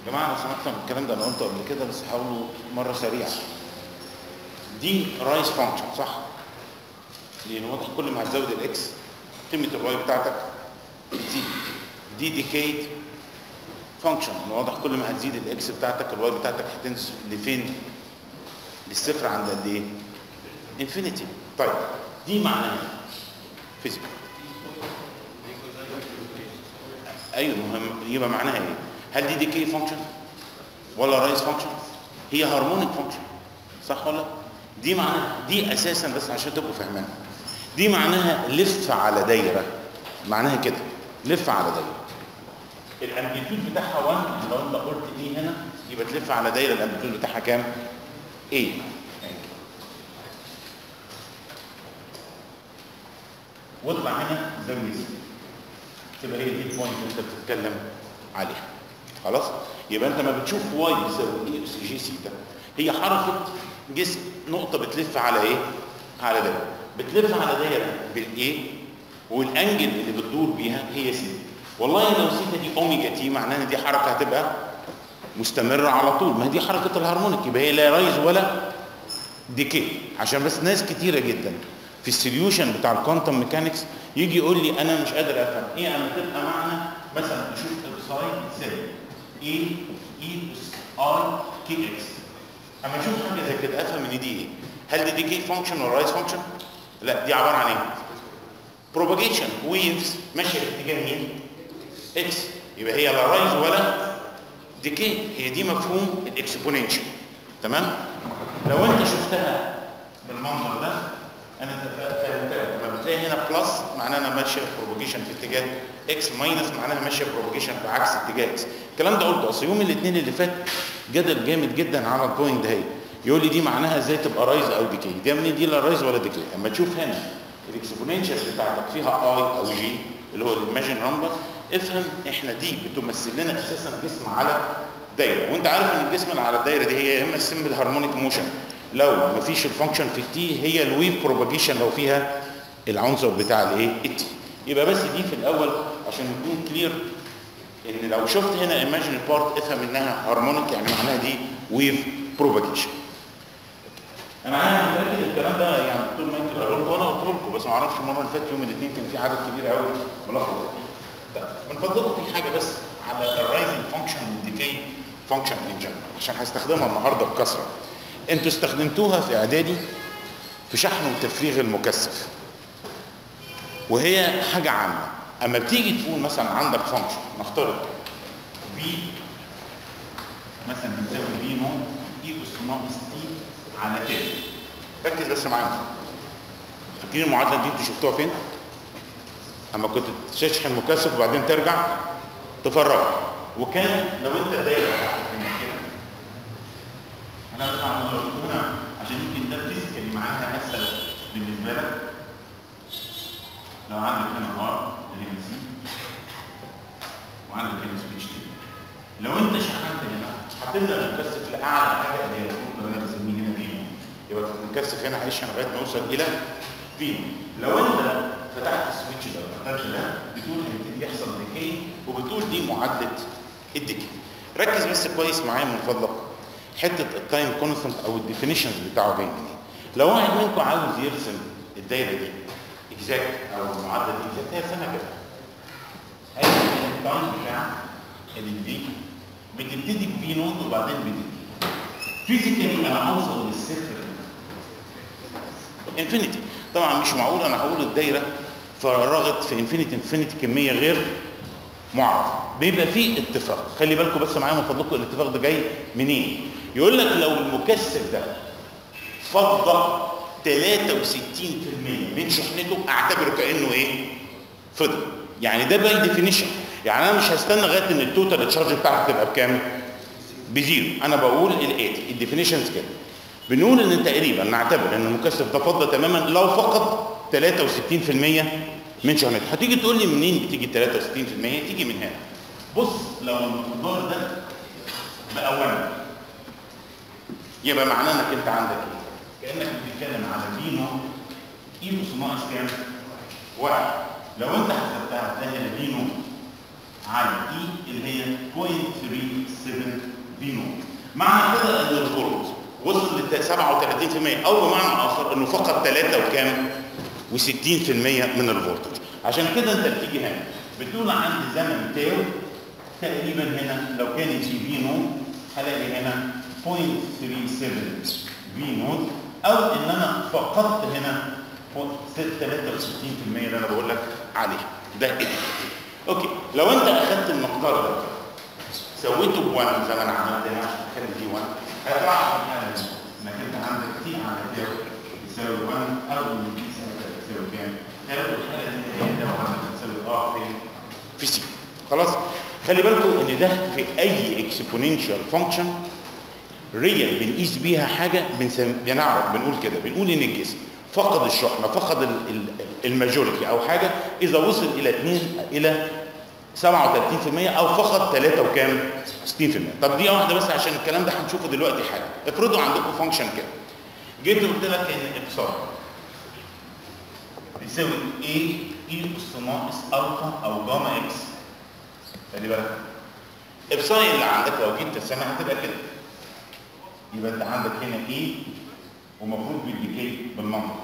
يا جماعه لو سمحتوا الكلام ده انا قلته قبل كده بس هقوله مره سريعه دي رايس فانكشن صح؟ لان واضح كل ما هتزود الاكس قيمه الواي بتاعتك بتزيد دي ديكيت فانكشن واضح كل ما هتزيد الاكس بتاعتك الواي بتاعتك هتنزل لفين؟ للصفر عند قد ايه؟ انفينيتي طيب دي معناها فيزيكال ايوه مهم يبقى معناها ايه؟ هل دي ديكي فانكشن ولا رايز فانكشن؟ هي هارمونيك فانكشن صح ولا؟ دي معناها دي اساسا بس عشان تبقوا فاهمينها دي معناها لف على دايره معناها كده لف على دايره الامبليتيود بتاعها 1 لو انت قلت ايه هنا يبقى تلف على دايره الامبليتيود بتاعها كام؟ ايه واطلع هنا زاويه زي تبقى هي دي البوينت اللي انت بتتكلم عليها خلاص يبقى انت ما بتشوف واي بيساوي ايه اس جي سيتا هي حركه جسم نقطه بتلف على ايه على دايره بتلف على دايره بالايه والانجل اللي بتدور بيها هي سيتا والله لو سيتا دي اوميجا تي معناها ان دي حركه هتبقى مستمره على طول ما هي دي حركه الهارمونيك يبقى هي لا رايز ولا ديكي عشان بس ناس كتيره جدا في السوليوشن بتاع الكوانتم ميكانكس يجي يقول لي انا مش قادر افهم ايه اما تبقى معنا مثلا نشوف الساين تساوي اي اي اس ار كي اكس اما اشوف حاجه زي كده افهم ان دي ايه هل دي ديكي فانكشن ولا رايز فانكشن لا دي عباره عن ايه بروباجيشن ويفز ماشيه في اتجاه مين اكس يبقى هي لا رايز ولا ديكي هي دي مفهوم الاكسبوننشال تمام لو انت شفتها بالمنظر ده انا فهمتها لما بتلاقي هنا بلس معناها انا ماشيه بروبوجيشن في اتجاه اكس ماينس معناها ماشيه بروبوجيشن بعكس اتجاه اكس الكلام ده قلته اصل يوم الاثنين اللي فات جدل جامد جدا على البوينت ده يقول لي دي معناها ازاي تبقى رايز او ديكي دي منين دي لا رايز ولا ديكي اما تشوف هنا الاكسبوننشال بتاعتك فيها اي او جي اللي هو الايماجن نمبر افهم احنا دي بتمثل لنا اساسا جسم على دايره وانت عارف ان الجسم اللي على الدايره دي هي يا اما السمبل هارمونيك موشن لو مفيش الفانكشن في التي هي الويف بروباجيشن لو فيها العنصر بتاع الايه التي يبقى بس دي في الاول عشان نكون كلير ان لو شفت هنا ايماجن بارت افهم انها هارمونيك يعني معناها دي ويف بروباجيشن انا عارف متاكد الكلام ده يعني طول ما انت قلت وانا قلت لكم بس ما اعرفش المره اللي فاتت يوم الاثنين كان في عدد كبير قوي ملخبط من فضلكم في حاجه بس على الرايزنج فانكشن والديكي فانكشن ان جنرال عشان هستخدمها النهارده بكثره انتوا استخدمتوها في اعدادي في شحن وتفريغ المكثف وهي حاجه عامه اما بتيجي تقول مثلا عندك فانكشن نفترض في مثلا بتساوي في نو اي اس ناقص تي على تاني ركز بس معايا فاكرين المعادله دي انتوا شفتوها فين؟ اما كنت تشحن مكثف وبعدين ترجع تفرغ وكان لو انت دايره كده انا بس هعمل هنا عشان يمكن ده فيزيكالي معناها اسهل بالنسبه لك لو عندك هنا ار اللي هي سي وعندك هنا سويتش تي لو انت شحنت هنا هتبدا المكثف لاعلى حاجه اللي هي اللي انا بسميه هنا فينو يبقى المكثف هنا هيشحن لغايه ما يوصل الى فينو لو انت فتحت السويتش ده فتحت ده بتقول هيبتدي يحصل ديكي وبتقول دي معادله الديكي ركز بس كويس معايا من فضلك حته التايم كونستنت او الديفينيشنز بتاعه جاي منين لو واحد منكم عاوز يرسم الدايره دي اكزاكت او المعادله دي اكزاكت هي سنه كده هيبقى التايم بتاع الدي بتبتدي بفي نوت وبعدين بدي فيزيكالي انا اوصل للصفر انفينيتي طبعا مش معقول انا هقول الدايره فرغت في انفينيتي انفينيتي كميه غير معرفه بيبقى فيه اتفاق خلي بالكم بس معايا من فضلكم الاتفاق ده جاي منين يقول لك لو المكثف ده فضى 63% من شحنته اعتبره كانه ايه فضل يعني ده باي ديفينيشن يعني انا مش هستنى لغايه ان التوتال تشارج بتاعتك تبقى بكام بزيرو انا بقول الاتي الديفينيشنز كده بنقول ان تقريبا نعتبر ان المكثف ده فضى تماما لو فقد 63% من شحنته هتيجي تقول لي منين بتيجي 63% تيجي من هنا بص لو المقدار ده بقى 1 يبقى معناه انك انت عندك ايه كانك بتتكلم على فينو اي اس ناقص كام واحد لو انت حسبتها هتلاقي هنا فينو على اي اللي هي 0.37 في نوت معنى كده ان الفولت وصل ل 37% او بمعنى اخر انه فقط 3 وكام و60% من الفولتج عشان كده انت بتيجي هنا بتقول عندي زمن تاو تقريبا هنا لو كان في في نوت هلاقي هنا 0.37 في نوت او ان انا فقدت هنا 63% اللي انا بقول لك عليه ده ايه اوكي لو انت اخذت المقدار ده سويته ب 1 زي ما انا عملت هنا عشان اخلي دي 1 هيطلع في الحاله دي انك انت عندك تي على تاو يساوي 1 او ان دي يساوي كام؟ تاو الحاله دي هي تاو عندك تساوي اه فين؟ في سي خلاص خلي بالكم ان ده في اي اكسبوننشال فانكشن ريال بنقيس بيها حاجه بنسم... بنعرف بنقول كده بنقول ان الجسم فقد الشحنه فقد ال- ال- الماجوريتي او حاجه اذا وصل الى 2 الى 37% او فقط 3 وكام 60% طب دي واحده بس عشان الكلام ده هنشوفه دلوقتي حاجه افرضوا عندكم فانكشن كده جيت قلت لك ان اقصار بيساوي ايه اي اس ناقص الفا او جاما اكس خلي بالك ابساين اللي عندك لو جيت ترسمها هتبقى كده يبقى انت عندك هنا ايه ومفروض بالديكي بالمنطق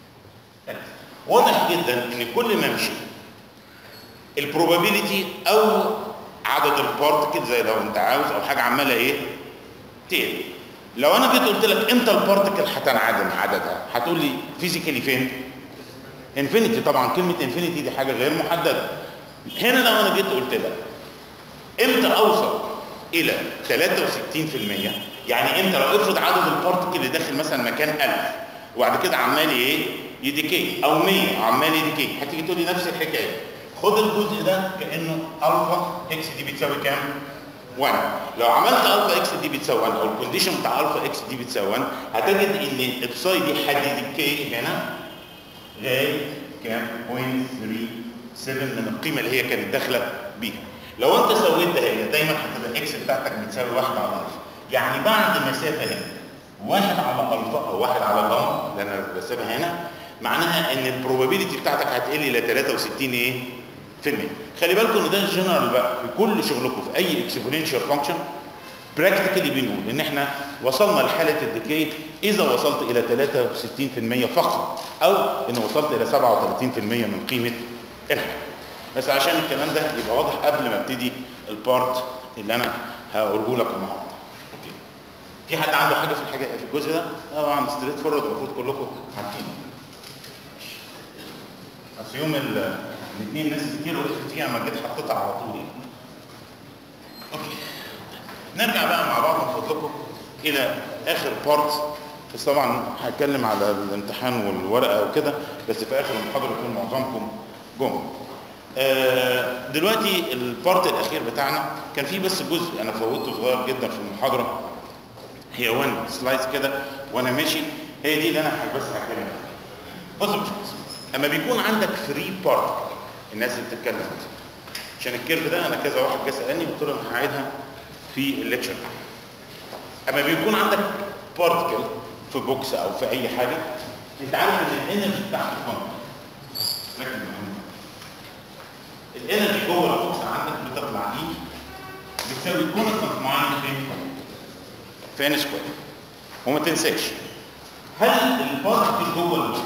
واضح جدا ان كل ما امشي البروبابيلتي او عدد البارتكل زي لو انت عاوز او حاجه عماله ايه تقل لو انا جيت قلت لك امتى البارتكل هتنعدم عددها هتقول لي فيزيكالي فين انفينيتي طبعا كلمه انفينيتي دي حاجه غير محدده هنا لو انا جيت قلت لك امتى اوصل الى 63% يعني امتى لو افرض عدد البارتكل اللي داخل مثلا مكان 1000 وبعد كده عمال ايه يديكي او 100 عمال يديكي هتيجي تقول لي نفس الحكايه خد الجزء ده كانه الفا اكس دي بتساوي كام 1 لو عملت الفا اكس دي بتساوي 1 او الكونديشن بتاع الفا اكس دي بتساوي 1 هتجد ان الابساي دي هتديكي هنا لغايه كام 0.37 من القيمه اللي هي كانت داخله بيها لو انت سويت ده هي دايما هتبقى الاكس بتاعتك بتساوي 1 على الفا يعني بعد مسافه هنا 1 على الفا او 1 على جاما اللي انا بسيبها هنا معناها ان البروبابيلتي بتاعتك هتقل الى 63 ايه في المية خلي بالكم ان ده الجنرال بقى في كل شغلكم في اي اكسبوننشال فانكشن براكتيكالي بنقول ان احنا وصلنا لحاله الديكي اذا وصلت الى 63% فقط او ان وصلت الى 37% من قيمه الحاجه بس عشان الكلام ده يبقى واضح قبل ما ابتدي البارت اللي انا هقوله لك النهارده اوكي في حد عنده حاجه في الحاجه في الجزء ده طبعا ستريت فورورد المفروض كلكم عارفين بس يوم ال- الاثنين ناس كتير وقفت فيها لما جيت حطيتها على طول اوكي نرجع بقى مع بعض من فضلكم الى اخر بارت بس طبعا هتكلم على الامتحان والورقه وكده بس في اخر المحاضره يكون معظمكم جم آه، دلوقتي البارت الاخير بتاعنا كان فيه بس جزء انا فوتته صغير جدا في المحاضره هي وان سلايدز كده وانا ماشي هي دي اللي انا بس هتكلم عنها بص بص بص. اما بيكون عندك فري بارت الناس اللي بتتكلم عشان الكيرف ده انا كذا واحد جه سالني قلت له انا هعيدها في الليكشر اما بيكون عندك بارتكل في بوكس او في اي حاجه انت عارف ان الانرجي بتاعته كونت ركز معايا. الانرجي جوه البوكس عندك بتطلع ايه بتساوي كونستنت معين فين في ان سكوير وما تنساش هل البارتكل جوه البوكس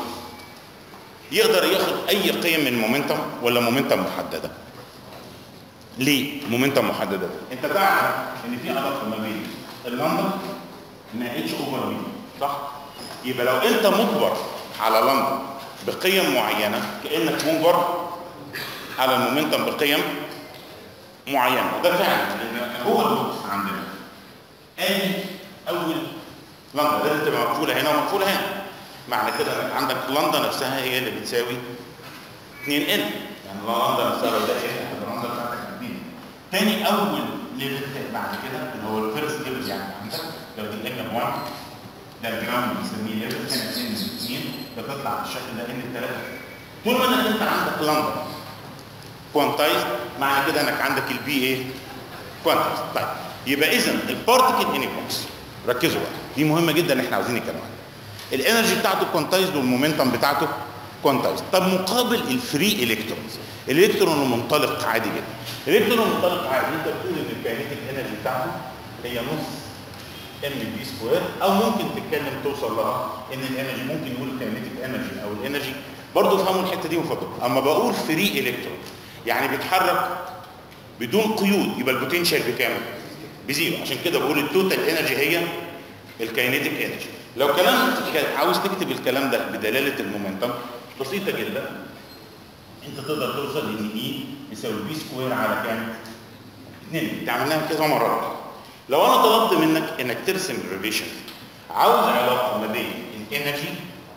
يقدر ياخد اي قيم من المومنتم ولا مومنتم محدده ليه مومنتم محدده انت تعرف ان في علاقه ما بين اللمبه انها اتش اوفر بي صح يبقى لو انت مجبر على لمبه بقيم معينه كانك مجبر على المومنتم بقيم معينه وده فعلا لان هو البوكس عندنا ادي اول لمبه لازم تبقى مقفوله هنا ومقفوله هنا معنى كده انك عندك لندا نفسها هي اللي بتساوي 2 ال يعني لندا نفسها لو ده ال هتبقى لندا بتاعتك 2 تاني اول ليفل بعد كده اللي هو الفيرست ليفل يعني عندك لو دي ال 1 ده الجراوند بنسميه ليفل هنا ان 2 بتطلع بالشكل ده ان 3 طول ما انك انت عندك لندا كوانتايز معنى كده انك عندك البي ايه كوانتايز طيب يبقى اذا البارتكل ان بوكس ركزوا بقى دي مهمه جدا احنا عاوزين نتكلم عنها الانرجي بتاعته كوانتايز والمومنتم بتاعته كوانتايز طب مقابل الفري الكترونز الالكترون المنطلق عادي جدا الالكترون المنطلق عادي انت بتقول ان الكاينيتيك انرجي بتاعته هي نص ام بي سكوير او ممكن تتكلم توصل لها ان الانرجي ممكن نقول الكاينيتيك انرجي او الانرجي برضه افهموا الحته دي وفضل اما بقول فري الكترون يعني بيتحرك بدون قيود يبقى البوتنشال بكام بزيرو عشان كده بقول التوتال انرجي هي الكاينيتيك انرجي لو كلام عاوز تكتب الكلام ده بدلاله المومنتم بسيطه جدا انت تقدر توصل ان اي يساوي بي سكوير على كام 2 تعملناها كذا مره لو انا طلبت منك انك ترسم الريليشن عاوز علاقه ما بين الانرجي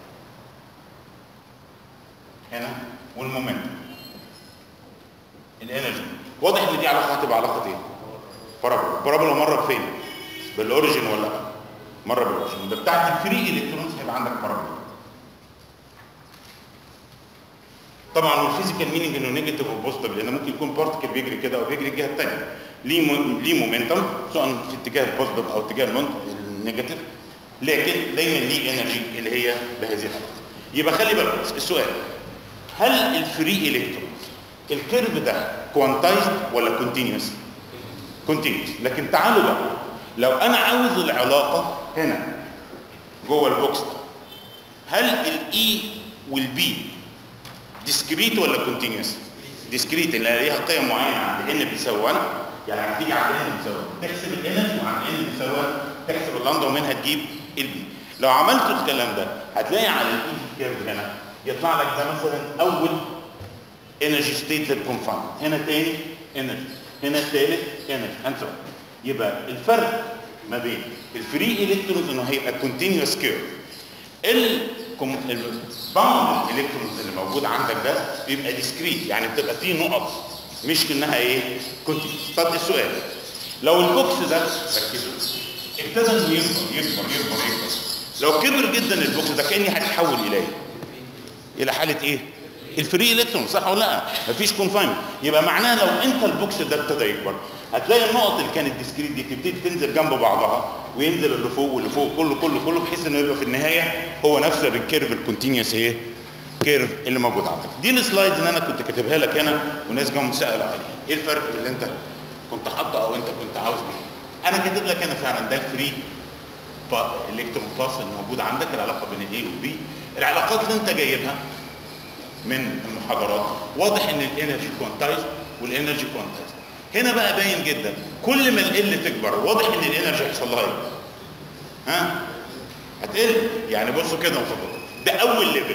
هنا والمومنتم الانرجي واضح ان دي علاقه هتبقى علاقه ايه بارابولا بارابولا مره بفين بالاوريجن ولا لا مره بالاوريجن ده بتاعت الفري الكترونز هيبقى عندك بارابولا طبعا والفيزيكال مينينج انه نيجاتيف وبوزيتيف لان ممكن يكون بارتكل بيجري كده او بيجري الجهه الثانيه ليه مو... ليه مومنتم سواء في اتجاه البوزيتيف او اتجاه النيجاتيف لكن دايما ليه انرجي اللي هي بهذه الحالة يبقى خلي بالك السؤال هل الفري الكترونز الكيرف ده كوانتايزد ولا كونتينيوس كونتينيوس لكن تعالوا بقى لو انا عاوز العلاقه هنا جوه البوكس ده هل الاي والبي ديسكريت ولا كونتينيوس ديسكريت اللي ليها قيم معينه عند ان بتساوي 1 يعني هتيجي عند ان بتساوي تحسب الانرجي وعند ان بتساوي تحسب اللامدا ومنها تجيب البي لو عملت الكلام ده هتلاقي على الاي كيرف هنا يطلع لك ده مثلا اول انرجي ستيت للكونفاين هنا تاني انرجي هنا ثالث انرجي انت يبقى الفرق ما بين الفري الكترونز انه هيبقى كونتينيوس كيرف الباوند الكترونز اللي موجود عندك ده بيبقى ديسكريت يعني بتبقى فيه نقط مش انها ايه كونتينيوس طب السؤال لو البوكس ده ركزوا ابتدى انه يكبر يكبر يكبر يكبر لو كبر جدا البوكس ده كاني هتحول اليه الى حاله ايه الفري الكترون صح ولا لا مفيش كونفاين يبقى معناها لو انت البوكس ده ابتدى يكبر هتلاقي النقط اللي كانت ديسكريت دي تبتدي تنزل جنب بعضها وينزل اللي فوق واللي فوق كله كله كله بحيث انه يبقى في النهايه هو نفس الكيرف الكونتينيوس ايه كيرف اللي موجود عندك دي السلايدز اللي انا كنت كاتبها لك هنا وناس جم سالوا عليها ايه الفرق اللي انت كنت حاطه او انت كنت عاوز ايه انا كاتب لك هنا فعلا ده الفري الكترون باس الموجود عندك العلاقه بين الاي والبي العلاقات اللي انت جايبها من المحاضرات واضح ان الانرجي كوانتايز والانرجي كوانتايز هنا بقى باين جدا كل ما ال تكبر واضح ان الانرجي هيحصل لها ايه ها هتقل يعني بصوا كده مفضل ده اول ليفل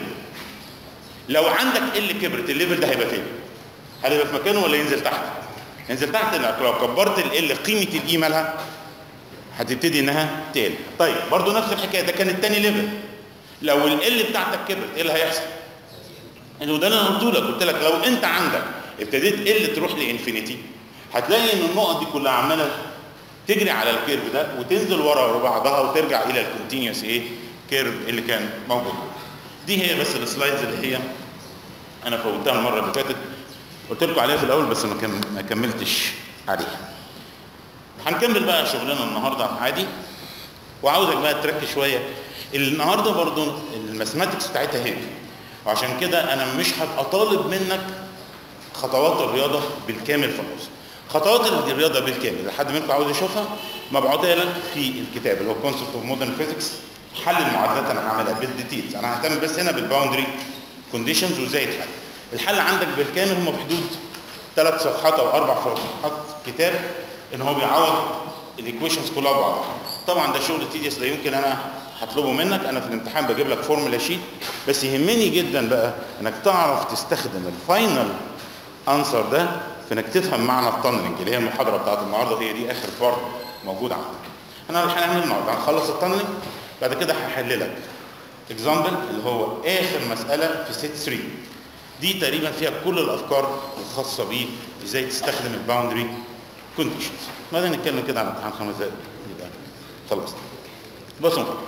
لو عندك ال كبرت الليفل ده هيبقى فين هل هيبقى في مكانه ولا ينزل تحت ينزل تحت لو كبرت ال قيمه الاي مالها هتبتدي انها تقل طيب برضو نفس الحكايه ده كان الثاني ليفل لو ال بتاعتك كبرت ايه اللي هيحصل وده اللي انا قلت لك قلت لك لو انت عندك ابتديت ال تروح لانفينيتي هتلاقي ان النقط دي كلها عماله تجري على الكيرف ده وتنزل ورا بعضها وترجع الى الكونتينيوس ايه كيرف اللي كان موجود دي هي بس السلايدز اللي هي انا فوتها المره اللي فاتت قلت لكم عليها في الاول بس ما, كم ما كملتش عليها هنكمل بقى شغلنا النهارده عادي وعاوزك بقى تركز شويه النهارده برضو الماثماتكس بتاعتها هي وعشان كده انا مش هبقى طالب منك خطوات الرياضه بالكامل في النص خطوات الرياضه بالكامل لحد منكم عاوز يشوفها مبعوثه لك في الكتاب اللي هو كونسبت اوف مودرن فيزيكس حل المعادلات انا هعملها بالديتيلز انا ههتم بس هنا بالباوندري كونديشنز وازاي يتحل الحل عندك بالكامل هم بحدود ثلاث صفحات او اربع صفحات كتاب ان هو بيعوض الايكويشنز كلها ببعضها طبعا ده شغل تيديس لا يمكن انا هطلبه منك انا في الامتحان بجيب لك فورمولا شيت بس يهمني جدا بقى انك تعرف تستخدم الفاينل انسر ده في انك تفهم معنى التانلنج اللي هي المحاضره بتاعت النهارده هي دي اخر بارت موجود عندك احنا اللي هنعمل النهارده هنخلص التانلنج بعد كده هحل لك اكزامبل اللي هو اخر مساله في سيت 3 دي تقريبا فيها كل الافكار الخاصه بيه ازاي تستخدم الباوندري كونديشنز بعدين نتكلم كده عن امتحان خمس دقايق يبقى خلصنا بصوا مفضل.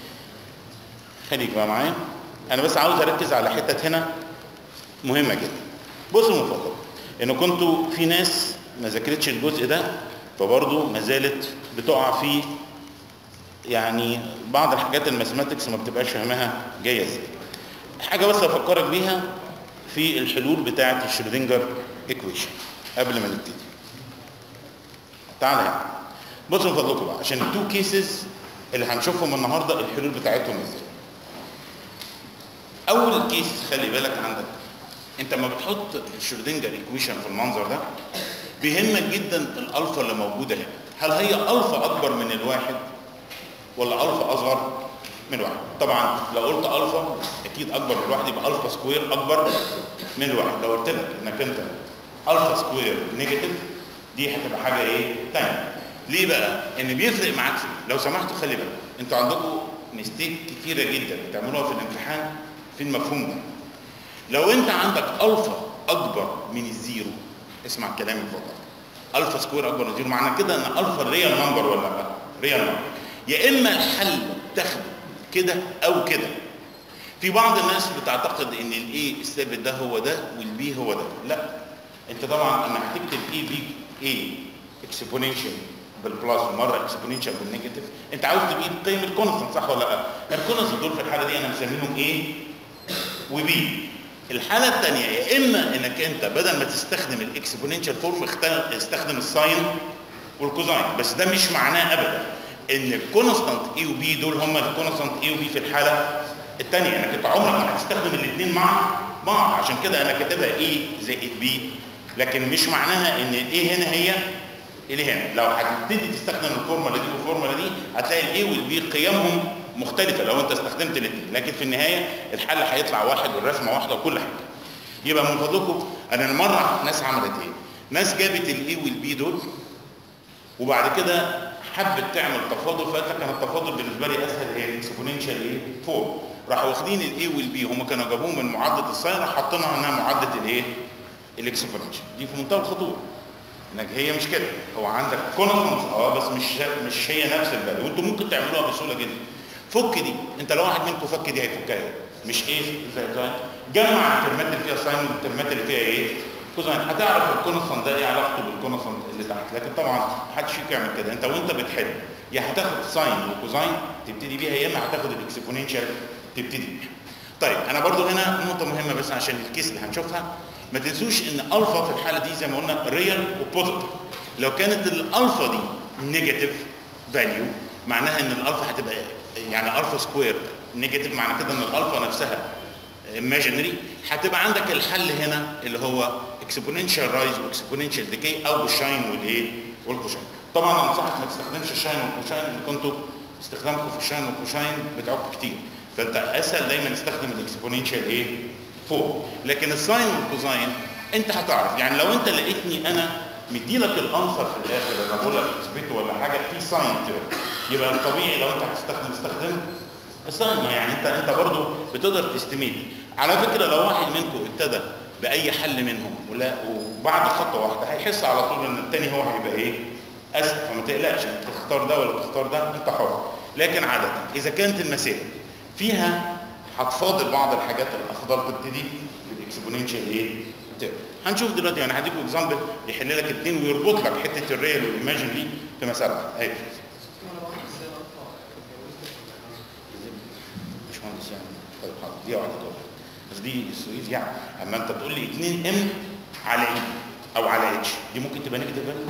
خليك بقى معايا انا بس عاوز اركز على حته هنا مهمه جدا بصوا مفضل ان كنتوا في ناس ما ذاكرتش الجزء ده فبرضه ما زالت بتقع في يعني بعض الحاجات الماثماتكس ما بتبقاش فاهمها جايه ازاي حاجه بس افكرك بيها في الحلول بتاعه الشرودنجر ايكويشن قبل ما نبتدي تعالى هنا بصوا من فضلكم بقى عشان التو كيسز اللي هنشوفهم النهارده الحلول بتاعتهم ازاي اول كيس خلي بالك عندك انت لما بتحط الشرودنجر ايكويشن في المنظر ده بيهمك جدا الالفا اللي موجوده هنا هل هي الفا اكبر من الواحد ولا الفا اصغر من الواحد طبعا لو قلت الفا اكيد اكبر من الواحد يبقى الفا سكوير اكبر من الواحد لو قلت لك انك انت الفا سكوير نيجاتيف دي هتبقى حاجه ايه تانية ليه بقى ان بيفرق معاك في لو سمحتوا خلي بالك انتوا عندكم ميستيك كتيره جدا بتعملوها في الامتحان في المفهوم ده لو انت عندك الفا اكبر من الزيرو اسمع كلامي اتفضل الفا سكوير اكبر من الزيرو معنى كده ان الفا ريال نمبر ولا لا ريال نمبر يا اما الحل تاخده كده او كده في بعض الناس بتعتقد ان الاي الثابت ده هو ده والبي هو ده لا انت طبعا لما هتكتب اي بي اي اكسبوننشال بالبلس ومره اكسبوننشال بالنيجاتيف انت عاوز تجيب قيم الكونستنت صح ولا لا الكونستنت دول في الحاله دي انا مسميهم ايه وبي الحاله الثانيه يا اما انك انت بدل ما تستخدم الاكسبوننشال فورم استخدم الساين والكوزاين بس ده مش معناه ابدا ان الكونستانت اي وبي دول هم الكونستانت اي وبي في الحاله الثانيه انك انت عمرك ما هتستخدم الاثنين مع بعض عشان كده انا كاتبها اي زائد بي لكن مش معناها ان الاي هنا هي اللي هنا لو هتبتدي تستخدم الفورمولا دي والفورمولا دي هتلاقي الاي والبي قيمهم مختلفه لو انت استخدمت الاثنين لكن في النهايه الحل هيطلع واحد والرسمه واحده وكل حاجه يبقى من فضلكم انا مره ناس عملت ايه ناس جابت الاي والبي دول وبعد كده حبت تعمل تفاضل فقالت لك انا التفاضل بالنسبه لي اسهل هي الاكسبوننشال ايه فوق راحوا واخدين الاي والبي هم كانوا جابوه من معادله الساين راح حاطينها انها معادله الايه الاكسبوننشال دي في منتهى الخطوره انك هي مش كده هو عندك كونستنس اه بس مش مش هي نفس الفاليو وانتوا ممكن تعملوها بسهوله جدا فك دي انت لو واحد منكم فك دي هيفكها ايه مش ايه زي ساين جمع الترمات اللي فيها ساين والترمات اللي فيها ايه كوزاين هتعرف الكونستنت ده ايه علاقته بالكونستنت اللي تحت لكن طبعا محدش فيك يعمل كده انت وانت بتحل يا هتاخد ساين وكوزاين تبتدي بيها يا اما هتاخد الاكسبوننشال تبتدي بيها طيب انا برضو هنا نقطه مهمه بس عشان الكيس اللي هنشوفها ما تنسوش ان الفا في الحاله دي زي ما قلنا ريال وبوزيتيف لو كانت الالفا دي نيجاتيف فاليو معناها ان الالفا هتبقى يعني الفا سكوير نيجاتيف معنى كده ان الالفا نفسها imaginary هتبقى عندك الحل هنا اللي هو اكسبوننشال رايز واكسبوننشال ديكي او بالشاين والايه والكوشاين طبعا انصحك ما تستخدمش الشاين والكوشاين اللي كنتوا استخدامكم في الشاين والكوشاين بتاعكم كتير فانت اسهل دايما استخدم الاكسبوننشال ايه فوق لكن الساين والكوزاين انت هتعرف يعني لو انت لقيتني انا مديلك الانسر في الاخر انا بقول لك اثبته ولا حاجه في ساين كده يبقى الطبيعي لو انت هتستخدم استخدم الساين يعني انت انت برضه بتقدر تستميت على فكره لو واحد منكم ابتدى باي حل منهم ولا وبعد خطوه واحده هيحس على طول ان الثاني هو هيبقى ايه اسهل فما تقلقش انت تختار ده ولا تختار ده انت حر لكن عاده اذا كانت المسائل فيها هتفاضل بعض الحاجات الاخضر تبتدي بالاكسبوننشال ايه تيرم هنشوف دلوقتي انا هديكم اكزامبل يحل لك الاثنين ويربط لك حته الريال والايماجن دي في مساله اهي مش مهندس يعني طيب حاضر دي واحده طبعا بس دي السويس يعني اما انت تقول لي 2 ام على اي او على اتش دي ممكن تبقى نيجاتيف فاليو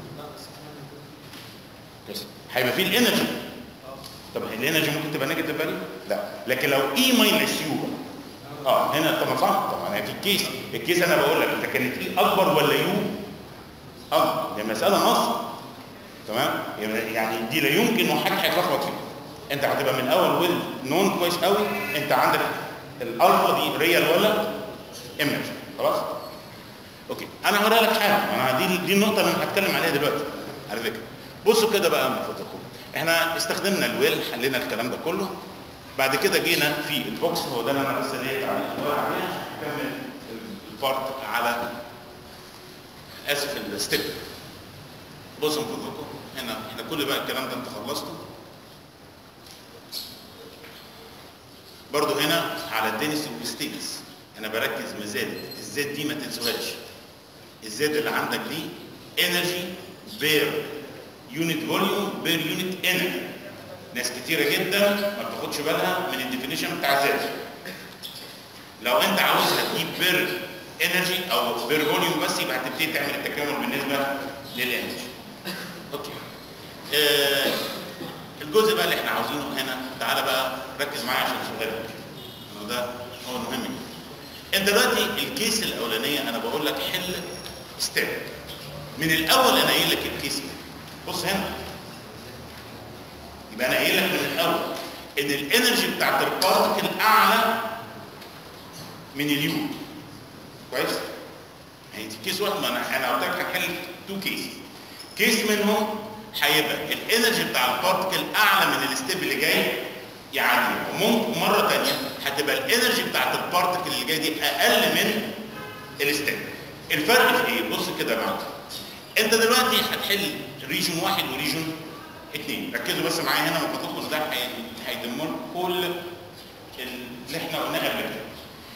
بس هيبقى فيه الانرجي طب الانرجي ممكن تبقى نيجاتيف فاليو لا لكن لو اي ماينس يو اه هنا طبعا صح طبعا في الكيس الكيس انا بقول لك انت كانت اي اكبر ولا يو اكبر دي مساله نص تمام يعني دي لا يمكن وحد هيتلخبط فيها انت هتبقى من الاول ويل نون كويس قوي انت عندك الالفا دي ريال ولا ايمج خلاص اوكي انا هوري لك حاجه انا دي دي النقطه اللي انا هتكلم عليها دلوقتي على فكره بصوا كده بقى من فضلكم احنا استخدمنا الويل حلينا الكلام ده كله بعد كده جينا في البوكس هو ده اللي انا بس لقيت عليه هكمل البارت على اسف الستيب بصوا من فضلكم هنا احنا كل بقى الكلام ده انت خلصته برضو هنا على الدينس والستيكس انا بركز ما زالت الزد دي ما تنسوهاش الزد اللي عندك دي انرجي بير يونت فوليوم بير يونت انرجي ناس كتيرة جدا ما بتاخدش بالها من الديفينيشن بتاع الزد لو انت عاوزها تجيب بير انرجي او بير فوليوم بس يبقى هتبتدي تعمل التكامل بالنسبه للانرجي اوكي آه الجزء بقى اللي احنا عاوزينه هنا تعالى بقى ركز معايا عشان سؤالك لانه ده هو المهم جدا. انت دلوقتي الكيس الاولانيه انا بقول لك حل ستيب من الاول انا قايل لك الكيس ده بص هنا يبقى انا قايل لك من الاول ان الانرجي بتاعت البارتكل اعلى من اليو كويس يعني دي كيس واحد ما انا انا قلت لك هنحل تو كيس كيس منهم هيبقى الانرجي بتاع البارتكل اعلى من الستيب اللي جاي يعدي وممكن مره ثانيه هتبقى الانرجي بتاعت البارتكل اللي جاي دي اقل من الستيب الفرق في ايه بص كده معاك انت دلوقتي هتحل ريجون واحد وريجون اثنين ركزوا بس معايا هنا لما تدخل ده هي- هيدمر كل اللي احنا قلناه قبل كده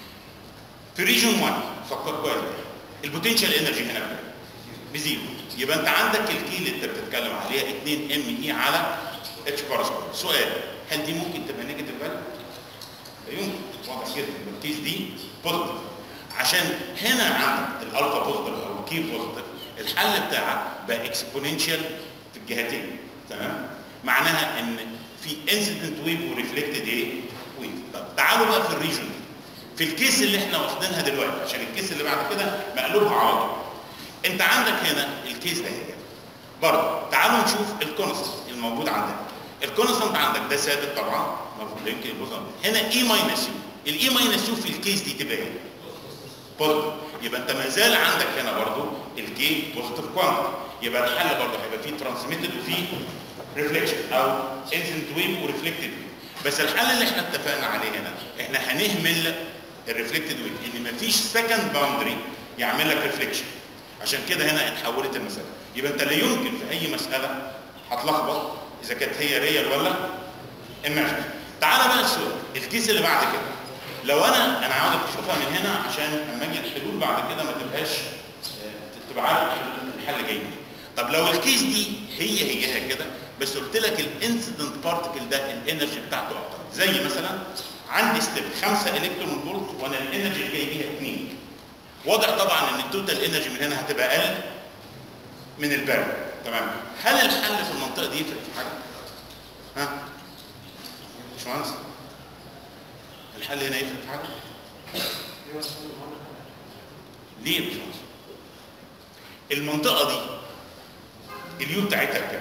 في ريجون 1 فكر كويس البوتنشال انرجي هنا بكام؟ بزيرو يبقى انت عندك الكي اللي انت بتتكلم عليها 2 ام اي على اتش بار سكوير سؤال هل دي ممكن تبقى نيجاتيف فاليو؟ لا يمكن واضح جدا يبقى الكيس دي بوزيتيف عشان هنا عندك الالفا بوزيتيف او الكي بوزيتيف الحل بتاعك بقى اكسبوننشال في الجهتين تمام معناها ان في انسيدنت ويف وريفلكتد ايه ويف طب تعالوا بقى في الريجن في الكيس اللي احنا واخدينها دلوقتي عشان الكيس اللي بعد كده مقلوبها على طول انت عندك هنا الكيس ده هي برضه تعالوا نشوف الكونستنت الموجود عندنا الكونستنت عندك ده ثابت طبعا المفروض يمكن يبقى هنا اي ماينس يو الاي ماينس يو في الكيس دي تبقى ايه؟ بوزيتيف يبقى انت ما زال عندك هنا برضه الكي بوزيتيف كوانتيتي يبقى الحل برضه هيبقى فيه ترانسميتد وفيه ريفليكشن او انسنت ويف وريفلكتد بس الحل اللي احنا اتفقنا عليه هنا احنا هنهمل الريفلكتد ويف ان مفيش سكند باوندري يعمل لك ريفليكشن عشان كده هنا اتحولت المساله يبقى انت لا يمكن في اي مساله هتلخبط اذا كانت هي ريال ولا ايماجن تعالى بقى السؤال الكيس اللي بعد كده لو انا انا عاوزك تشوفها من هنا عشان لما اجي الحلول بعد كده ما تبقاش آه، تبقى عارف الحل جاي منين. طب لو الكيس دي هي هيها كده بس قلت لك الانسيدنت بارتكل ده الانرجي بتاعته اكتر زي مثلا عندي ستيب 5 الكترون فولت وانا الانرجي اللي جاي بيها 2 واضح طبعا ان التوتال انرجي من هنا هتبقى اقل من البارد تمام هل الحل في المنطقه دي يفرق في حاجه؟ ها؟ مش مهندس الحل هنا يفرق في حاجه؟ ليه يا باشمهندس؟ المنطقه دي اليو بتاعتها كام؟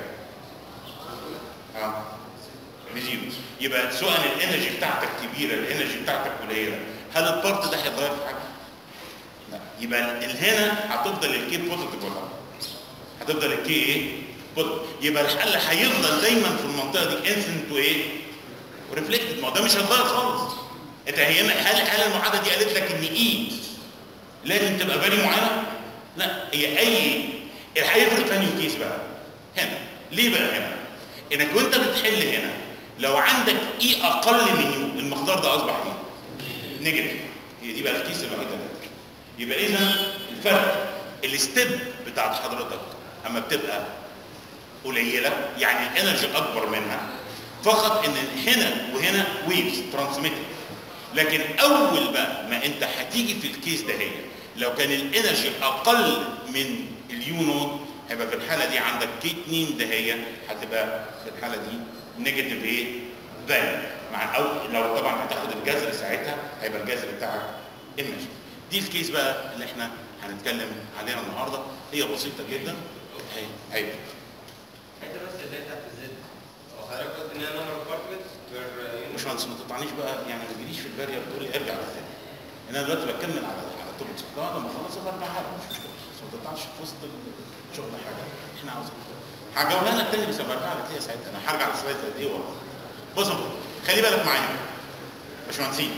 اه بزيرو يبقى سواء الانرجي بتاعتك كبيره الانرجي بتاعتك قليله هل البارت ده هيتغير في حاجه؟ لا يبقى ال- هنا هتفضل الكي بوزيتيف ولا لا؟ هتفضل الكي ايه؟ بوزيتيف يبقى الحل هيفضل دايما في المنطقه دي انسنت وايه؟ وريفلكتد ما هو ده مش هيتغير خالص انت هنا هل هل المعادله دي قالت لك ان اي لازم تبقى فاليو معينه؟ لا هي اي هيفرق في انهي كيس بقى؟ هنا ليه بقى هنا؟ انك وانت بتحل هنا لو عندك اي اقل من يو المقدار ده اصبح ايه؟ نيجاتيف هي دي بقى الكيس الوحيده اللي يبقى اذا الفرق الستيب بتاعت حضرتك اما بتبقى قليله يعني الانرجي اكبر منها فقط ان هنا وهنا ويفز ترانسميتد لكن اول بقى ما انت هتيجي في الكيس ده هي لو كان الانرجي اقل من اليو نود هيبقى في الحاله دي عندك كي 2 ده هي هتبقى في الحاله دي نيجاتيف ايه؟ فاليو مع او لو طبعا هتاخد الجذر ساعتها هيبقى الجذر بتاعك ايمج دي الكيس بقى اللي احنا هنتكلم عليها النهارده هي بسيطه جدا هي ايوه حته بس اللي هي بتاعت الزد هو حضرتك قلت ان انا نمبر ابارتمنت بير مش مهندس ما تقطعنيش بقى يعني ما تجيليش في البارير تقول لي ارجع للثاني انا دلوقتي بكمل على على التوبكس بعد ما اخلص برجع لها مش مشكله بس ما تقطعش في وسط الشغل حاجه احنا عاوزين هجاوبها لك تاني بس برجع لك ليها ساعتها انا هرجع للسلايد قد ايه ورا بص يا بابا، خلي بالك معايا باشمهندسين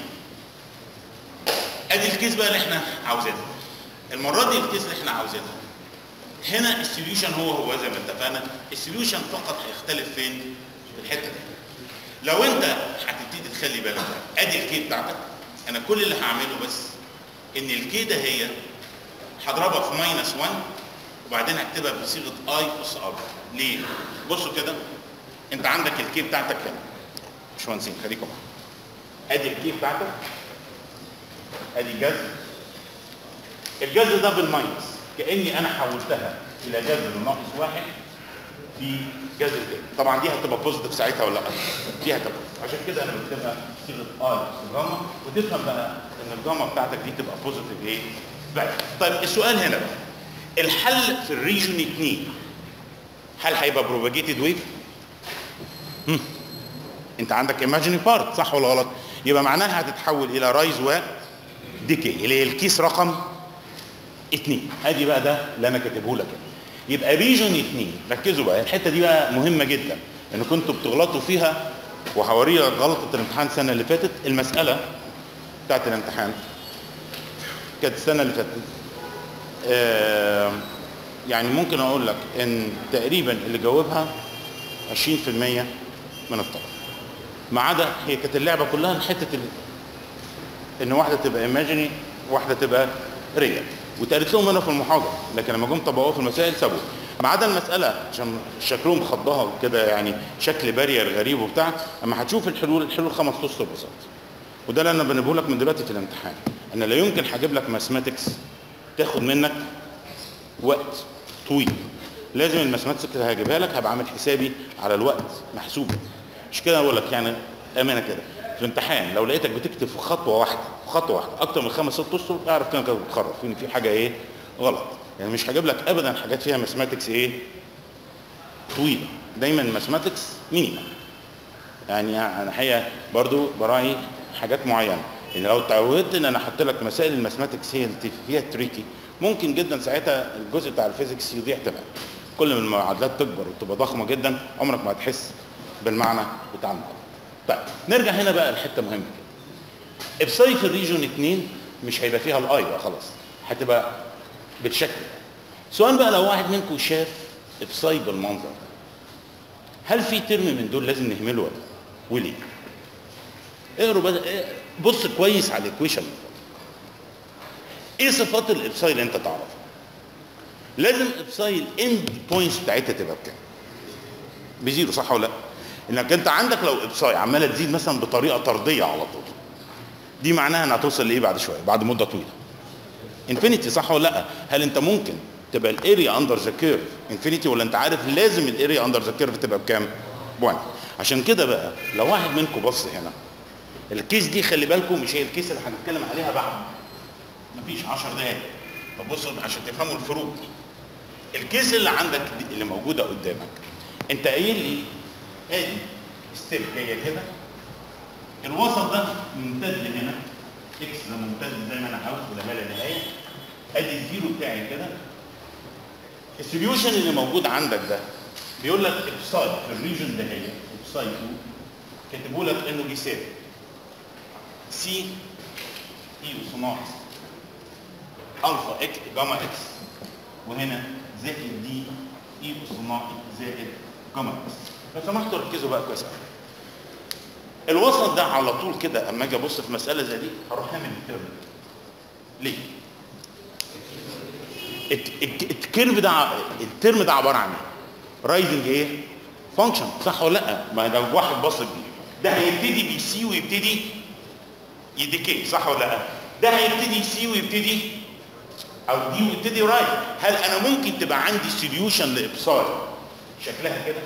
ادي الكيس بقى اللي احنا عاوزينها المره دي الكيس اللي احنا عاوزينها هنا السوليوشن هو هو زي ما اتفقنا السوليوشن فقط هيختلف فين في الحته دي لو انت هتبتدي تخلي بالك بقى، ادي الكي بتاعتك انا كل اللي هعمله بس ان الكي ده هي هضربها في ماينس 1 وبعدين هكتبها بصيغه اي اس ار ليه؟ بصوا كده انت عندك الكي بتاعتك هنا مش مهندسين خليكم معايا. ادي الكي بتاعتك ادي جذر الجذر ده بالماينس كاني انا حولتها الى جذر ناقص واحد في جذر تاني طبعا دي هتبقى بوزيتيف ساعتها ولا لا دي هتبقى عشان كده انا بكتبها صيغه اي جاما وتفهم بقى ان الجاما بتاعتك دي تبقى بوزيتيف ايه بقى. طيب السؤال هنا بقى الحل في الريجن 2 هل هيبقى بروباجيتد ويف انت عندك ايماجيني بارت صح ولا غلط يبقى معناها هتتحول الى رايز وديكي اللي هي الكيس رقم 2 ادي بقى ده اللي انا كاتبه لك يبقى ريجن 2 ركزوا بقى الحته دي بقى مهمه جدا ان كنتوا بتغلطوا فيها وهوريك غلطه الامتحان السنه اللي فاتت المساله بتاعت الامتحان كانت السنه اللي فاتت آه يعني ممكن اقول لك ان تقريبا اللي جاوبها 20% من الطلبه ما عدا هي كانت اللعبه كلها حته ال... ان واحده تبقى ايماجيني واحده تبقى ريال واتقالت لهم هنا في المحاضره لكن لما جم طبقوها في المسائل سابوها ما عدا المساله عشان شكلهم خضها كده يعني شكل بارير غريب وبتاع اما هتشوف الحلول الحلول خمس اسطر ببساطه وده اللي انا بنبه لك من دلوقتي في الامتحان انا لا يمكن هجيب لك ماثماتكس تاخد منك وقت طويل لازم الماثماتكس اللي هجيبها لك هبقى عامل حسابي على الوقت محسوب مش كده اقول لك يعني امانه كده في الامتحان لو لقيتك بتكتب في خطوه واحده في خطوه واحده اكتر من خمس ست اسطر اعرف كده كده بتخرف ان في حاجه ايه غلط يعني مش هجيب لك ابدا حاجات فيها ماثماتكس ايه طويله دايما الماثماتكس مينيمم يعني انا الحقيقه برضو براعي حاجات معينه يعني لو اتعودت ان انا احط لك مسائل الماثماتكس هي اللي فيها تريكي ممكن جدا ساعتها الجزء بتاع الفيزيكس يضيع تماما كل ما المعادلات تكبر وتبقى ضخمه جدا عمرك ما هتحس بالمعنى بتاع المعادله طيب نرجع هنا بقى لحته مهمه كده ابساي في الريجون 2 مش هيبقى فيها الاي بقى خلاص هتبقى بالشكل ده سؤال بقى لو واحد منكم شاف ابساي بالمنظر ده هل في ترم من دول لازم نهمله ولا وليه اقروا بقى بص كويس على الايكويشن ايه صفات الابساي اللي انت تعرفها لازم ابساي الاند بوينتس بتاعتها تبقى بكام بزيرو صح ولا لا انك انت عندك لو ابساي عماله تزيد مثلا بطريقه طرديه على طول دي معناها انها هتوصل لايه بعد شويه بعد مده طويله انفينيتي صح ولا لا هل انت ممكن تبقى الاريا اندر ذا كيرف انفينيتي ولا انت عارف لازم الاريا اندر ذا كيرف تبقى بكام بوان عشان كده بقى لو واحد منكم بص هنا الكيس دي خلي بالكم مش هي الكيس اللي هنتكلم عليها بعد مفيش 10 دقايق طب بصوا عشان تفهموا الفروق الكيس اللي عندك دي اللي موجوده قدامك انت قايل لي ادي ستيب جايه كده الوسط ده ممتد هنا اكس ده ممتد زي ما انا عاوز ولا ما لا نهايه ادي الزيرو بتاعي كده السوليوشن اللي موجود عندك ده بيقول لك ابساي في الريجن ده هي ابساي 2 كاتبوا لك انه بيساوي سي اي اس ناقص الفا اكس جاما اكس وهنا زائد دي اي اس ناقص زائد جاما اكس لو سمحتوا ركزوا بقى كويس الوسط ده على طول كده اما اجي ابص في مساله زي دي هروح اعمل الترم ليه؟ الكيرف ده الترم ده عباره عن ايه؟ رايزنج ايه؟ فانكشن صح ولا لا؟ ما لو واحد بص بيه ده هيبتدي بي سي ويبتدي يديكي صح ولا لا؟ ده هيبتدي سي ويبتدي او دي ويبتدي رايت هل انا ممكن تبقى عندي سوليوشن لابصار شكلها كده؟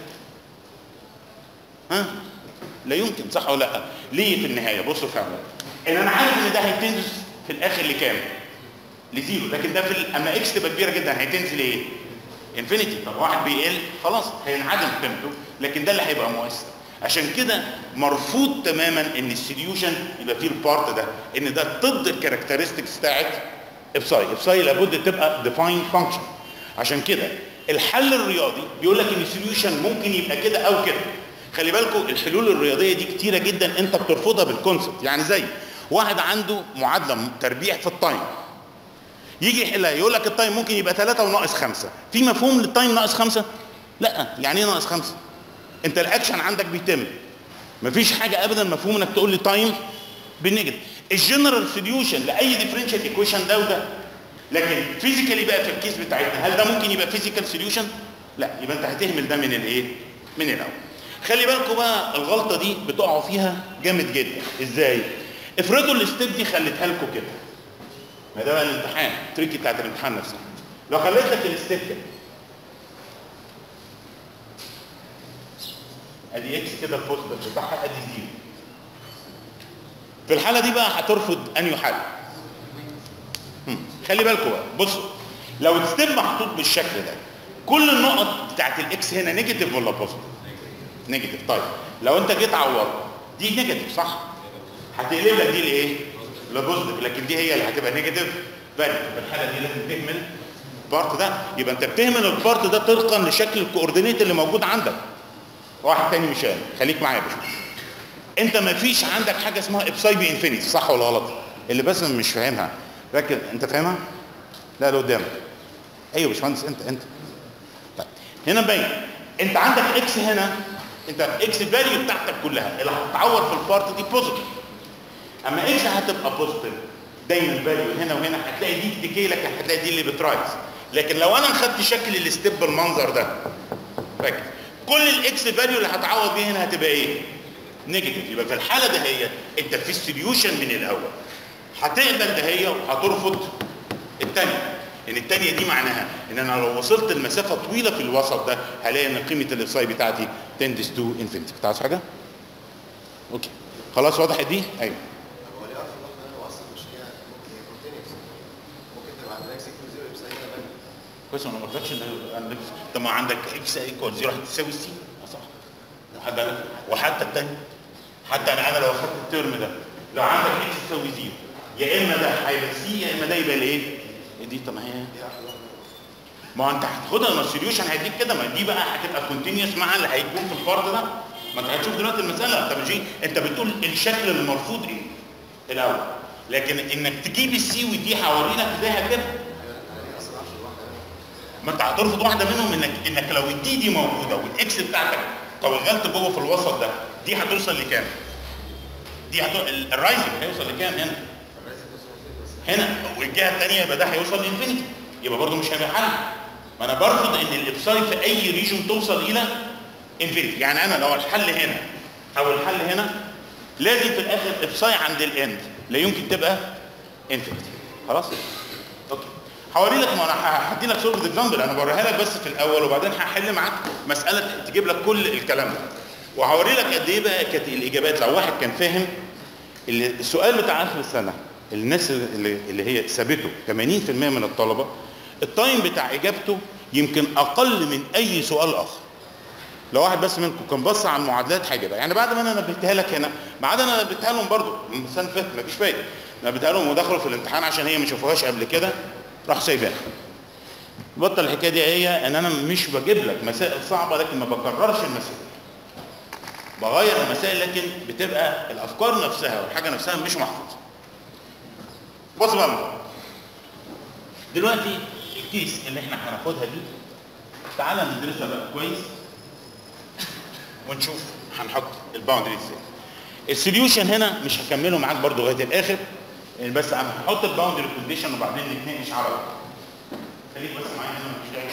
ها؟ لا يمكن صح ولا لا؟ ليه في النهايه؟ بصوا فعلا ان انا عارف ان ده هيتنزل في الاخر لكام؟ لزيرو لكن ده في ال- اما اكس تبقى كبيره جدا هيتنزل ايه؟ انفينيتي طب واحد بيقل خلاص هينعدم قيمته لكن ده اللي هيبقى مؤثر عشان كده مرفوض تماما ان السوليوشن يبقى فيه البارت ده ان ده ضد الكاركترستكس بتاعت ابساي ابساي لابد تبقى ديفاين فانكشن عشان كده الحل الرياضي بيقول لك ان السوليوشن ممكن يبقى كده او كده خلي بالكم الحلول الرياضيه دي كتيره جدا انت بترفضها بالكونسبت يعني زي واحد عنده معادله تربيع في التايم يجي يحلها يقول لك التايم ممكن يبقى 3 وناقص 5 في مفهوم للتايم ناقص 5 لا يعني ايه ناقص 5 انت الاكشن عندك بيتم مفيش حاجه ابدا مفهوم انك تقول لي تايم بالنيجاتيف الجنرال سوليوشن لاي ديفرنشال ايكويشن ده وده لكن فيزيكالي بقى في الكيس بتاعتنا هل ده ممكن يبقى فيزيكال سوليوشن لا يبقى انت هتهمل ده من الايه من الاول خلي بالكم بقى الغلطه دي بتقعوا فيها جامد جدا ازاي افرضوا الستيب دي خليتها لكم كده ما ده بقى الامتحان التريكي بتاعت الامتحان نفسه لو خليت لك الستيب كده ادي اكس كده البوزيتيف بتاعها ادي زيرو في الحاله دي بقى هترفض انهي حل هم، خلي بالكم بقى بصوا لو الستيب محطوط بالشكل ده كل النقط بتاعت الاكس هنا نيجاتيف ولا بوزيتيف نيجاتيف طيب لو انت جيت عوضت دي نيجاتيف صح هتقلب لك دي لايه لبوزيتيف لكن دي هي اللي هتبقى نيجاتيف فاليو في الحاله دي لازم تهمل البارت ده يبقى انت بتهمل البارت ده طبقا لشكل الكوردينيت اللي موجود عندك واحد تاني مش قال خليك معايا يا باشا انت ما فيش عندك حاجه اسمها ابساي بي انفينيتي صح ولا غلط اللي بس مش فاهمها ركز انت فاهمها لا اللي قدامك ايوه يا باشمهندس انت انت طيب هنا باين انت عندك اكس هنا انت اكس الفاليو بتاعتك كلها اللي هتتعور في البارت دي بوزيتيف اما اكس هتبقى بوزيتيف دايما الفاليو هنا وهنا هتلاقي دي ديكي لك هتلاقي دي اللي بترايز لكن لو انا خدت شكل الستيب بالمنظر ده فاكر كل الاكس فاليو اللي هتعوض بيه هنا هتبقى ايه نيجاتيف يبقى في الحاله ده هي انت في السوليوشن من الاول هتقبل ده هي وهترفض الثانيه ان الثانيه دي معناها ان انا لو وصلت المسافه طويله في الوسط ده هلاقي ان قيمه الافساي بتاعتي تندس تو انفينيتي كنت عايز حاجه اوكي خلاص وضحت دي ايوه هو ليه اصلا واحده انا اصلا مش هي ممكن هي كونتينيوس ممكن تبقى عندنا اكس ايكوال زيرو يبقى هنا بقى كويس انا ما قلتلكش ان عندك طب ما عندك اكس ايكوال 0 هتساوي سي صح وحتى انا وحتى الثاني حتى انا انا لو اخدت الترم ده لو عندك اكس تساوي 0 يا اما ده هيبقى سي يا اما ده يبقى الايه؟ دي طب ما هي دي احلى واحده ما هو انت هتاخدها من السوليوشن هيديك كده ما دي بقى هتبقى كونتينيوس مع اللي هيكون في الفرد ده ما انت هتشوف دلوقتي المساله انت بتجي انت بتقول الشكل المرفوض ايه الاول لكن انك تجيب السي ودي هوري لك ازاي هتجيبها انا ليه اصلا ارفض واحده انا ما انت هترفض واحده منهم انك انك لو الدي دي موجوده والاكس بتاعتك توغلت جوه في الوسط ده دي هتوصل لكام؟ دي هتو... ال- الرايزنج هيوصل لكام هنا؟ الرئيس بس هنا والجهه الثانيه يبقى ده هيوصل لانفينيتي يبقى برضه مش هيبقى حل ما انا برفض ان الابساي في اي ريجون توصل الى انفينيتي يعني انا لو الحل هنا او الحل هنا لازم في الاخر ابساي عند الاند لا يمكن تبقى انفينيتي خلاص اوكي هوري لك ما انا هدي لك صوره اكزامبل انا بوريها لك بس في الاول وبعدين هحل معاك مساله تجيب لك كل الكلام ده وهوري لك قد ايه بقى كانت الاجابات لو واحد كان فاهم اللي- السؤال بتاع اخر السنه الناس اللي, اللي هي سابته 80% من الطلبه التايم بتاع اجابته يمكن اقل من اي سؤال اخر لو واحد بس منكم كان بص على المعادلات هيجيبها يعني بعد ما انا نبهتها لك هنا ما عدا انا نبهتها لهم برضه من السنه اللي فاتت مفيش فايده نبهتها لهم ودخلوا في الامتحان عشان هي ما شافوهاش قبل كده راح سايباها بطل الحكايه دي هي ان انا مش بجيب لك مسائل صعبه لكن ما بكررش المسائل بغير المسائل لكن بتبقى الافكار نفسها والحاجه نفسها مش محفوظه بص بقى الموضوع. دلوقتي الكيس اللي احنا هناخدها دي تعالى ندرسها بقى كويس ونشوف هنحط الباوندري ازاي السوليوشن هنا مش هكمله معاك برضو لغايه الاخر يعني بس انا هحط الباوندري كونديشن وبعدين نتناقش على بعض. خليك بس معايا هنا مش داعي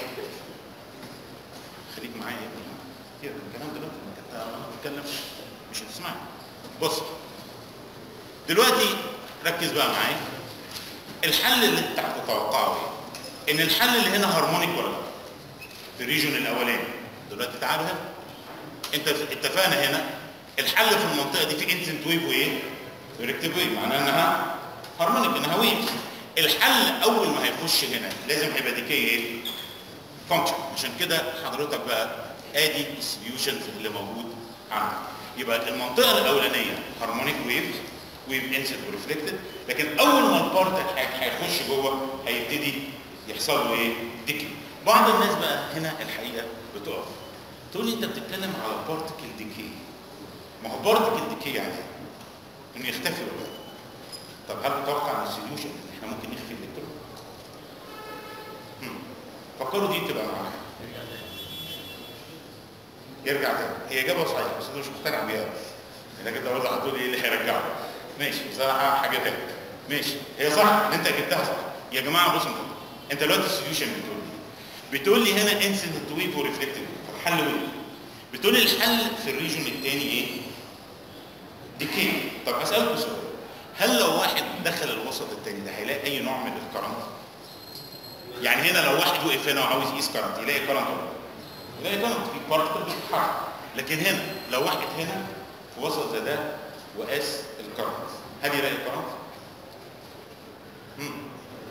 خليك معايا يا ابني كده الكلام دلوقتي انت انا بتكلم مش هتسمعني بص دلوقتي ركز بقى معايا الحل اللي انت هتتوقعه ايه؟ ان الحل اللي هنا هارمونيك ولا لا؟ في الريجون الاولاني دلوقتي تعالوا هنا انت اتفقنا هنا الحل في المنطقه دي في انسنت ويف وايه؟ ريكتيف ويف معناها انها هارمونيك انها ويف الحل اول ما هيخش هنا لازم هيبقى ديكي ايه؟ فانكشن عشان كده حضرتك بقى ادي السوليوشن اللي موجود عندك يبقى المنطقه الاولانيه هارمونيك ويف ويف انسد وريفلكتد لكن اول ما البارت هي- هيخش جوه هيبتدي يحصل له ايه؟ ديكي بعض الناس بقى هنا الحقيقه بتقف تقول لي انت بتتكلم على بارتكل ديكي ما هو بارتكل ديكي يعني ايه؟ انه يختفي ولا لا؟ طب هل تتوقع ان السوليوشن ان احنا ممكن نخفي الالكترون؟ هم. فكروا دي تبقى معانا يرجع تاني هي اجابه صحيحه بس انا مش مقتنع بيها انك انت برضه هتقول ايه اللي هيرجعه ماشي بصراحه حاجه تانية ماشي هي صح ان انت جبتها صح يا جماعه بصوا انتوا انت دلوقتي السوليوشن بتقول لي بتقول لي هنا انسنت ويف وريفلكتد الحل وين بتقول لي الحل في الريجون الثاني ايه ديكي طب اسالكم سؤال هل لو واحد دخل الوسط التاني ده هيلاقي اي نوع من الكرنت يعني هنا لو واحد وقف هنا وعاوز يقيس كرنت يلاقي كرنت ولا لا؟ يلاقي كرنت في بارتكل بتتحرك لكن هنا لو واحد هنا في وسط زي ده وقاس الكرنت هل يلاقي كرنت؟ مم.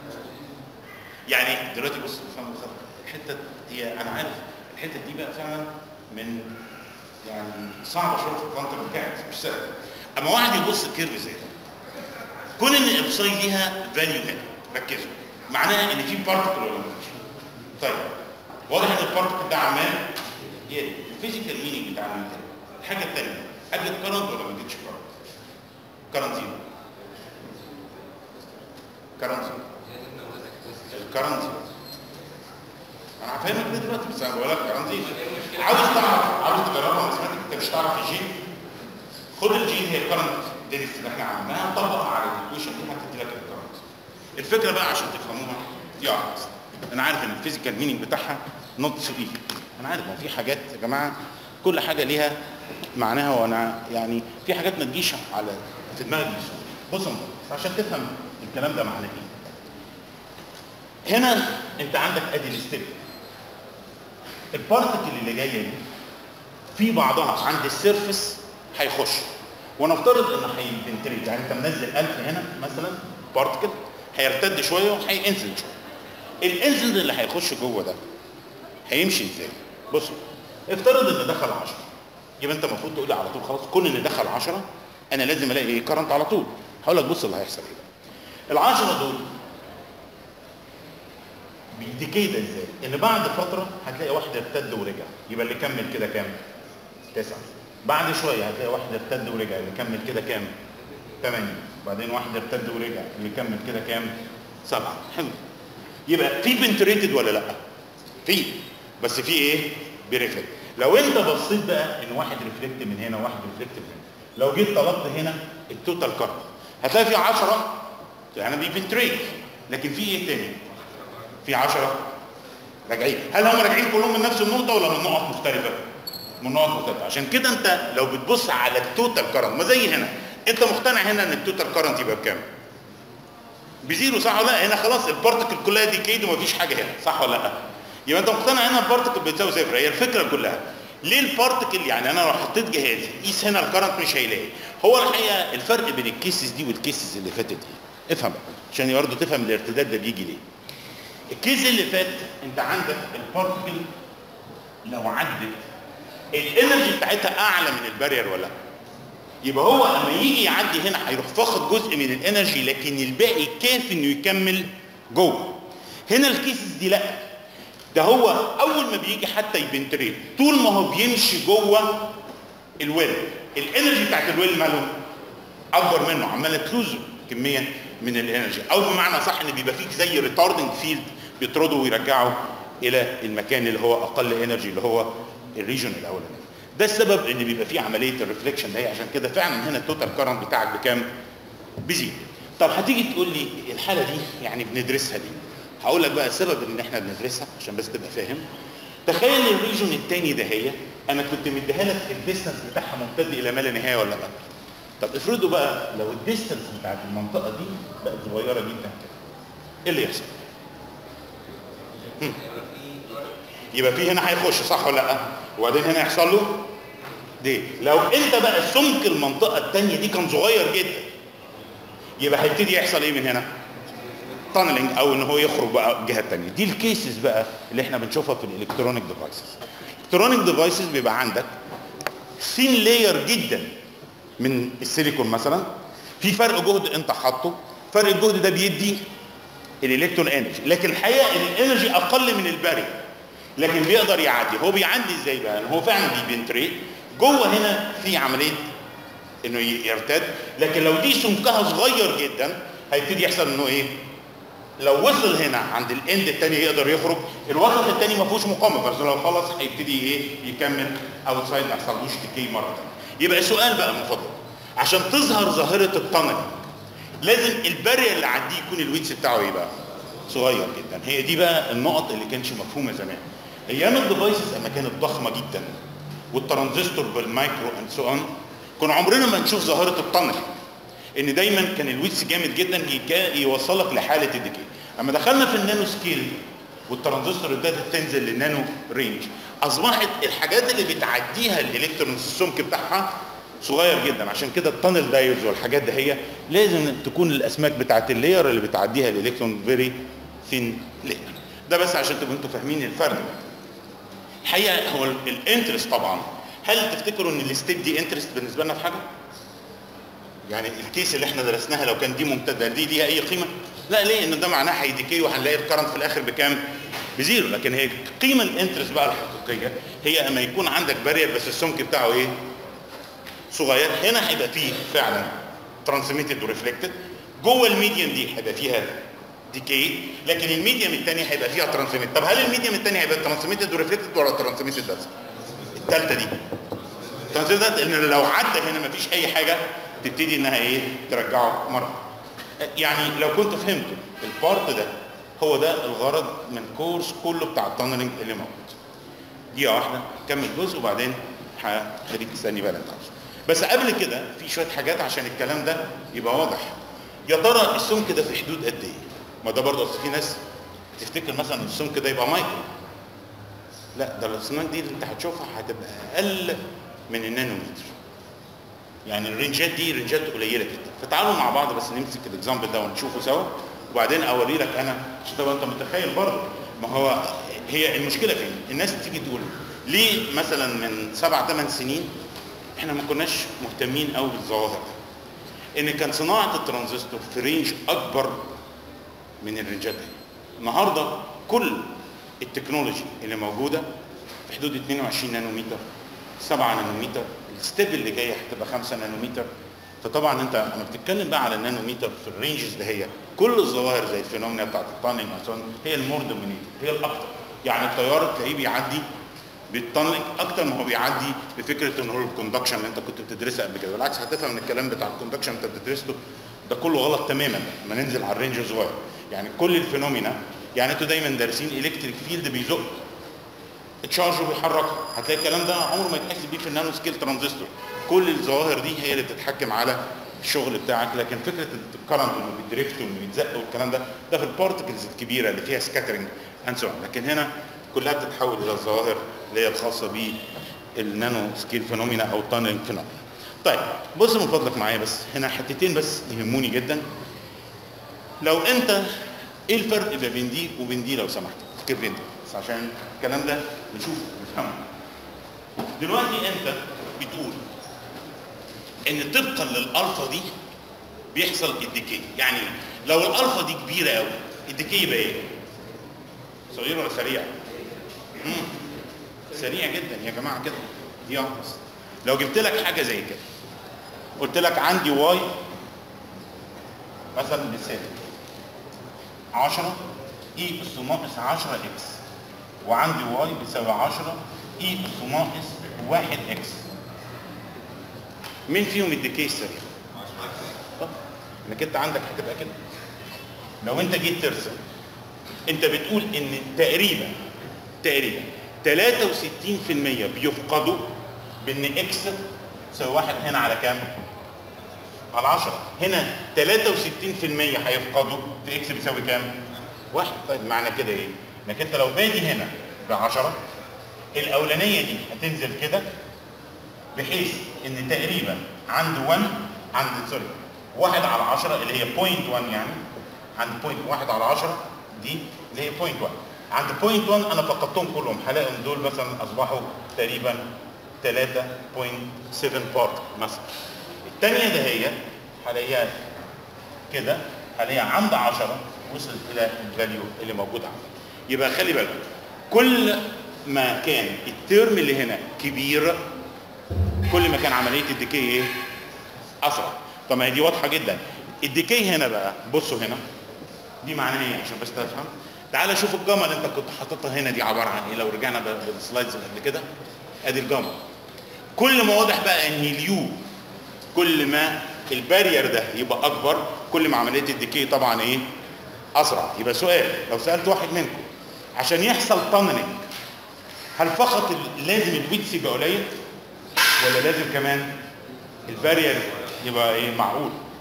يعني دلوقتي بص فهم بالظبط الحته هي انا عارف الحته دي بقى فعلا من يعني صعبه شويه في الكوانتم ميكانكس مش سهل اما واحد يبص كيرف زي ده كون ان الابساي ليها فاليو هنا ركزوا معناها ان في بارتكل ولا مفيش طيب واضح ان البارتكل ده عمال يقل الفيزيكال مينينج بتاع الميكانيك الحاجه الثانيه ادت كرنت ولا ما ادتش كرنت كرنت زيرو كرنت زيرو الكرنت زيرو انا هفهمك ده دلوقتي بس انا بقول لك كرنت زيرو عاوز تعرف عاوز تجربها ماثيماتيك انت مش تعرف الجين خد الجين هي الكرنت دينس اللي احنا عملناها طبقها على الايكويشن دي هتدي لك الكرنت الفكره بقى عشان تفهموها دي واحده انا عارف ان الفيزيكال مينينج بتاعها نوت سو ايزي انا عارف ما في حاجات يا جماعه كل حاجه ليها معناها وانا يعني في حاجات ما تجيش على في دماغك بسهوله بص يا مدرس، عشان تفهم الكلام ده معناه ايه هنا انت عندك ادي الستيب البارتكل اللي جايه دي في بعضها عند السيرفس هيخش ونفترض ان هيبنتريت يعني انت منزل 1000 هنا مثلا بارتكل هيرتد شويه وهينزل شويه الانزل اللي هيخش جوه ده هيمشي ازاي بصوا افترض ان دخل 10 يبقى انت المفروض تقول لي على طول خلاص كل اللي دخل 10 انا لازم الاقي ايه كرنت على طول هقول لك بص اللي هيحصل ايه بقى العشرة دول بيديكي ده ازاي ان بعد فتره هتلاقي واحد ارتد ورجع يبقى اللي كمل كده كام تسعة بعد شويه هتلاقي واحد ارتد ورجع اللي كمل كده كام ثمانية بعدين واحد ارتد ورجع اللي كمل كده كام سبعة حلو يبقى في بنتريتد ولا لا في بس في ايه بيرفلكت لو انت بصيت بقى ان واحد ريفلكت من هنا وواحد ريفلكت من هنا لو جيت طلبت هنا التوتال كارت هتلاقي في 10 يعني بيبنتريت لكن في ايه تاني في 10 راجعين هل هم راجعين كلهم من نفس النقطه ولا من نقط مختلفه من نقط مختلفه عشان كده انت لو بتبص على التوتال كارنت ما زي هنا انت مقتنع هنا ان التوتال كارنت يبقى بكام بزيرو صح ولا لا هنا خلاص البارتكل كلها دي كيد ومفيش حاجه هنا صح ولا لا يبقى انت مقتنع هنا البارتكل بتساوي صفر هي الفكره كلها ليه البارتكل يعني انا لو حطيت جهاز قيس هنا الكرنت مش هيلاقي هو الحقيقه الفرق بين الكيسز دي والكيسز اللي فاتت ايه افهم بقى عشان برضه تفهم الارتداد ده بيجي ليه الكيس اللي فات انت عندك البارتكل لو عدت الانرجي بتاعتها اعلى من البارير ولا لا يبقى هو اما يجي يعدي هنا هيروح فاقد جزء من الانرجي لكن الباقي كافي انه يكمل جوه هنا الكيسز دي لا ده هو اول ما بيجي حتى يبنتريت طول ما هو بيمشي جوه الويل الانرجي بتاعت الويل ماله اكبر منه عماله تلوز كميه من الانرجي او بمعنى صح ان بيبقى فيك زي ريتاردنج فيلد بيطرده ويرجعه الى المكان اللي هو اقل انرجي اللي هو الريجن الاولاني ده السبب ان بيبقى فيه عمليه الريفليكشن ده عشان كده فعلا هنا التوتال كارنت بتاعك بكام بزيرو طب هتيجي تقول لي الحاله دي يعني بندرسها دي هقول لك بقى السبب ان احنا بندرسها عشان بس تبقى فاهم تخيل الريجون الثاني ده هي انا كنت مديها لك الديستنس بتاعها ممتد الى ما لا نهايه ولا لا طب افرضوا بقى لو الديستنس بتاعت المنطقه دي بقت صغيره جدا كده ايه اللي يحصل هم. يبقى في هنا هيخش صح ولا لا وبعدين هنا يحصل له دي لو انت بقى سمك المنطقه الثانيه دي كان صغير جدا يبقى هيبتدي يحصل ايه من هنا تانلينج او ان هو يخرج بقى الجهه الثانيه دي الكيسز بقى اللي احنا بنشوفها في الالكترونيك ديفايسز الالكترونيك ديفايسز بيبقى عندك ثين لاير جدا من السيليكون مثلا في فرق جهد انت حاطه فرق الجهد ده بيدي الالكترون انرجي لكن الحقيقه ان الانرجي اقل من الباري لكن بيقدر يعدي هو بيعدي ازاي بقى هو فعلا بيبنتريت جوه هنا في عمليه انه يرتد لكن لو دي سمكها صغير جدا هيبتدي يحصل انه ايه لو وصل هنا عند الاند الثاني يقدر يخرج الوسط الثاني ما فيهوش مقاومه بس لو خلص هيبتدي ايه يكمل اوتسايد ما يحصلوش تكي مره ثانيه يبقى سؤال بقى من فضلك عشان تظهر ظاهره التنل لازم البارير اللي عنديه يكون الويتس بتاعه ايه بقى صغير جدا هي دي بقى النقط اللي كانش مفهومه زمان ايام الديفايسز اما كانت ضخمه جدا والترانزستور بالمايكرو اند سو اون كنا عمرنا ما نشوف ظاهره التنل ان دايما كان الويتس جامد جدا يكا- يوصلك لحاله الديكي اما دخلنا في النانو سكيل والترانزستور ابتدت تنزل للنانو رينج اصبحت الحاجات اللي بتعديها الالكترونز السمك بتاعها صغير جدا عشان كده التانل دايرز والحاجات ده هي لازم تكون الاسماك بتاعت اللاير اللي بتعديها الالكترون فيري ثين لاير ده بس عشان تبقوا انتوا فاهمين الفرق الحقيقه هو الانترست طبعا هل تفتكروا ان الستيب دي انترست بالنسبه لنا في حاجه؟ يعني الكيس اللي احنا درسناها لو كان دي ممتده دي ليها اي قيمه؟ لا ليه؟ ان ده معناه هيديكي وهنلاقي الكرنت في الاخر بكام؟ بزيرو لكن هي قيمه الانترست بقى الحقيقيه هي اما يكون عندك بارير بس السمك بتاعه ايه؟ صغير هنا هيبقى فيه فعلا ترانسميتد وريفلكتد جوه الميديم دي هيبقى فيها ديكي لكن الميديم الثاني هيبقى فيها ترانسميت طب هل الميديم الثاني هيبقى ترانسميتد وريفلكتد ولا ترانسميتد بس؟ الثالثه دي الترانسميتد ده ان لو عدى هنا مفيش اي حاجه تبتدي انها ايه ترجعه مره يعني لو كنت فهمت البارت ده هو ده الغرض من كورس كله بتاع التانلنج اللي موجود دقيقه واحده كمل جزء وبعدين هخليك تستني بقى اللي انت عاوزه بس قبل كده في شويه حاجات عشان الكلام ده يبقى واضح يا ترى السمك ده في حدود قد ايه ما ده برضه اصل في ناس تفتكر مثلا السمك ده يبقى مايكرو لا ده الاسماك دي اللي انت هتشوفها هتبقى اقل من النانومتر يعني الرينجات دي رينجات قليله جدا فتعالوا مع بعض بس نمسك الاكزامبل ده ونشوفه سوا وبعدين اوري لك انا عشان تبقى انت متخيل برضه ما هو هي المشكله فين الناس تيجي تقول ليه مثلا من سبع ثمان سنين احنا ما كناش مهتمين قوي بالظواهر ان كان صناعه الترانزستور في رينج اكبر من الرينجات دي النهارده كل التكنولوجي اللي موجوده في حدود 22 نانومتر 7 نانومتر الستيب اللي جايه هتبقى 5 نانومتر فطبعا انت لما بتتكلم بقى على النانومتر في الرينجز ده هي كل الظواهر زي الفينومينا بتاعت التانلينج هي المور دومينيتد هي الاكتر يعني التيار تلاقيه بيعدي بالتانلينج اكتر ما هو بيعدي بفكره ان هو الكوندكشن اللي انت كنت بتدرسها قبل كده بالعكس هتفهم ان الكلام بتاع الكوندكشن انت بتدرسه ده كله غلط تماما لما ننزل على الرينج الصغير يعني كل الفينومينا يعني انتوا دايما دارسين الكتريك فيلد بيزق تشارج وبيحركها هتلاقي الكلام ده عمره ما يتحسب بيه في النانو سكيل ترانزستور كل الظواهر دي هي اللي بتتحكم على الشغل بتاعك لكن فكره الكرنت انه بيدريفت وانه بيتزق والكلام ده ده في البارتكلز الكبيره اللي فيها سكاترنج اند سو لكن هنا كلها بتتحول الى الظواهر اللي هي الخاصه بالنانو سكيل فينومينا او التانلينج فينومينا طيب بص من فضلك معايا بس هنا حتتين بس يهموني جدا لو انت ايه الفرق ما بين دي وبين دي لو سمحت افتكر لي انت بس عشان الكلام ده نشوفه نفهمه دلوقتي انت بتقول ان طبقا للالفا دي بيحصل الديكي يعني لو الالفا دي كبيره قوي الديكي يبقى ايه صغير ولا سريع مم. سريع جدا يا جماعه كده دي واحدة بس لو جبت لك حاجه زي كده قلت لك عندي واي مثلا مثال 10 اي اس ناقص 10 اكس وعندي واي بيساوي 10 اي اس ناقص 1 اكس مين فيهم الديكي السريع؟ طب انك انت عندك هتبقى كده لو انت جيت ترسم انت بتقول ان تقريبا تقريبا 63% بيفقدوا بان اكس تساوي واحد هنا على كام؟ على 10 هنا 63% هيفقدوا في اكس بيساوي كام؟ واحد طيب معنى كده ايه؟ انك انت لو بادي هنا ب 10 الاولانيه دي هتنزل كده بحيث ان تقريبا عند 1 عند سوري 1 على 10 اللي هي 0.1 يعني عند بوينت 1 على 10 دي اللي هي بوينت 1 عند بوينت 1 انا فقدتهم كلهم هلاقي ان دول مثلا اصبحوا تقريبا 3.7 بارت مثلا الثانيه ده هي هلاقيها كده هلاقيها عند 10 وصلت الى الفاليو اللي موجود عندك يبقى خلي بالك كل ما كان الترم اللي هنا كبير كل ما كان عمليه الديكي ايه اسرع طب ما هي دي واضحه جدا الديكي هنا بقى بصوا هنا دي معناها ايه عشان بس تفهم تعال شوف الجاما اللي انت كنت حاططها هنا دي عباره عن ايه لو رجعنا ب- بالسلايدز اللي قبل كده ادي الجاما كل ما واضح بقى ان اليو كل ما البارير ده يبقى اكبر كل ما عمليه الديكي طبعا ايه اسرع يبقى سؤال لو سالت واحد منكم عشان يحصل تانلينج هل فقط ال- لازم الويتس يبقى قليل ولا لازم كمان البارير يبقى ايه معقول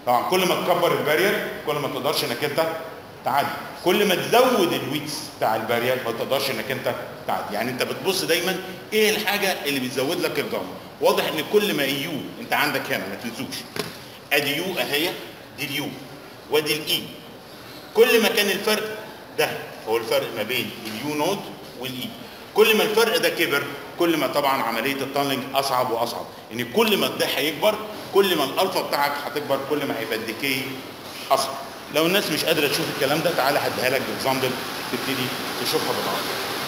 طبعا كل ما تكبر البارير كل ما تقدرش انك انت تعدي كل ما تزود الويتس بتاع البارير ما تقدرش انك انت تعدي يعني انت بتبص دايما ايه الحاجه اللي بتزود لك الجاما واضح ان كل ما يو انت عندك هنا ما تنسوش ادي يو اهي دي اليو وادي الاي كل ما كان الفرق ده هو الفرق ما بين اليو نود والاي كل ما الفرق ده كبر كل ما طبعا عمليه التانلنج اصعب واصعب ان يعني كل ما ده هيكبر كل ما الالفا بتاعك هتكبر كل ما هيبقى الديكي اصعب لو الناس مش قادره تشوف الكلام ده تعالى هديها لك باكزامبل تبتدي تشوفها بالعرض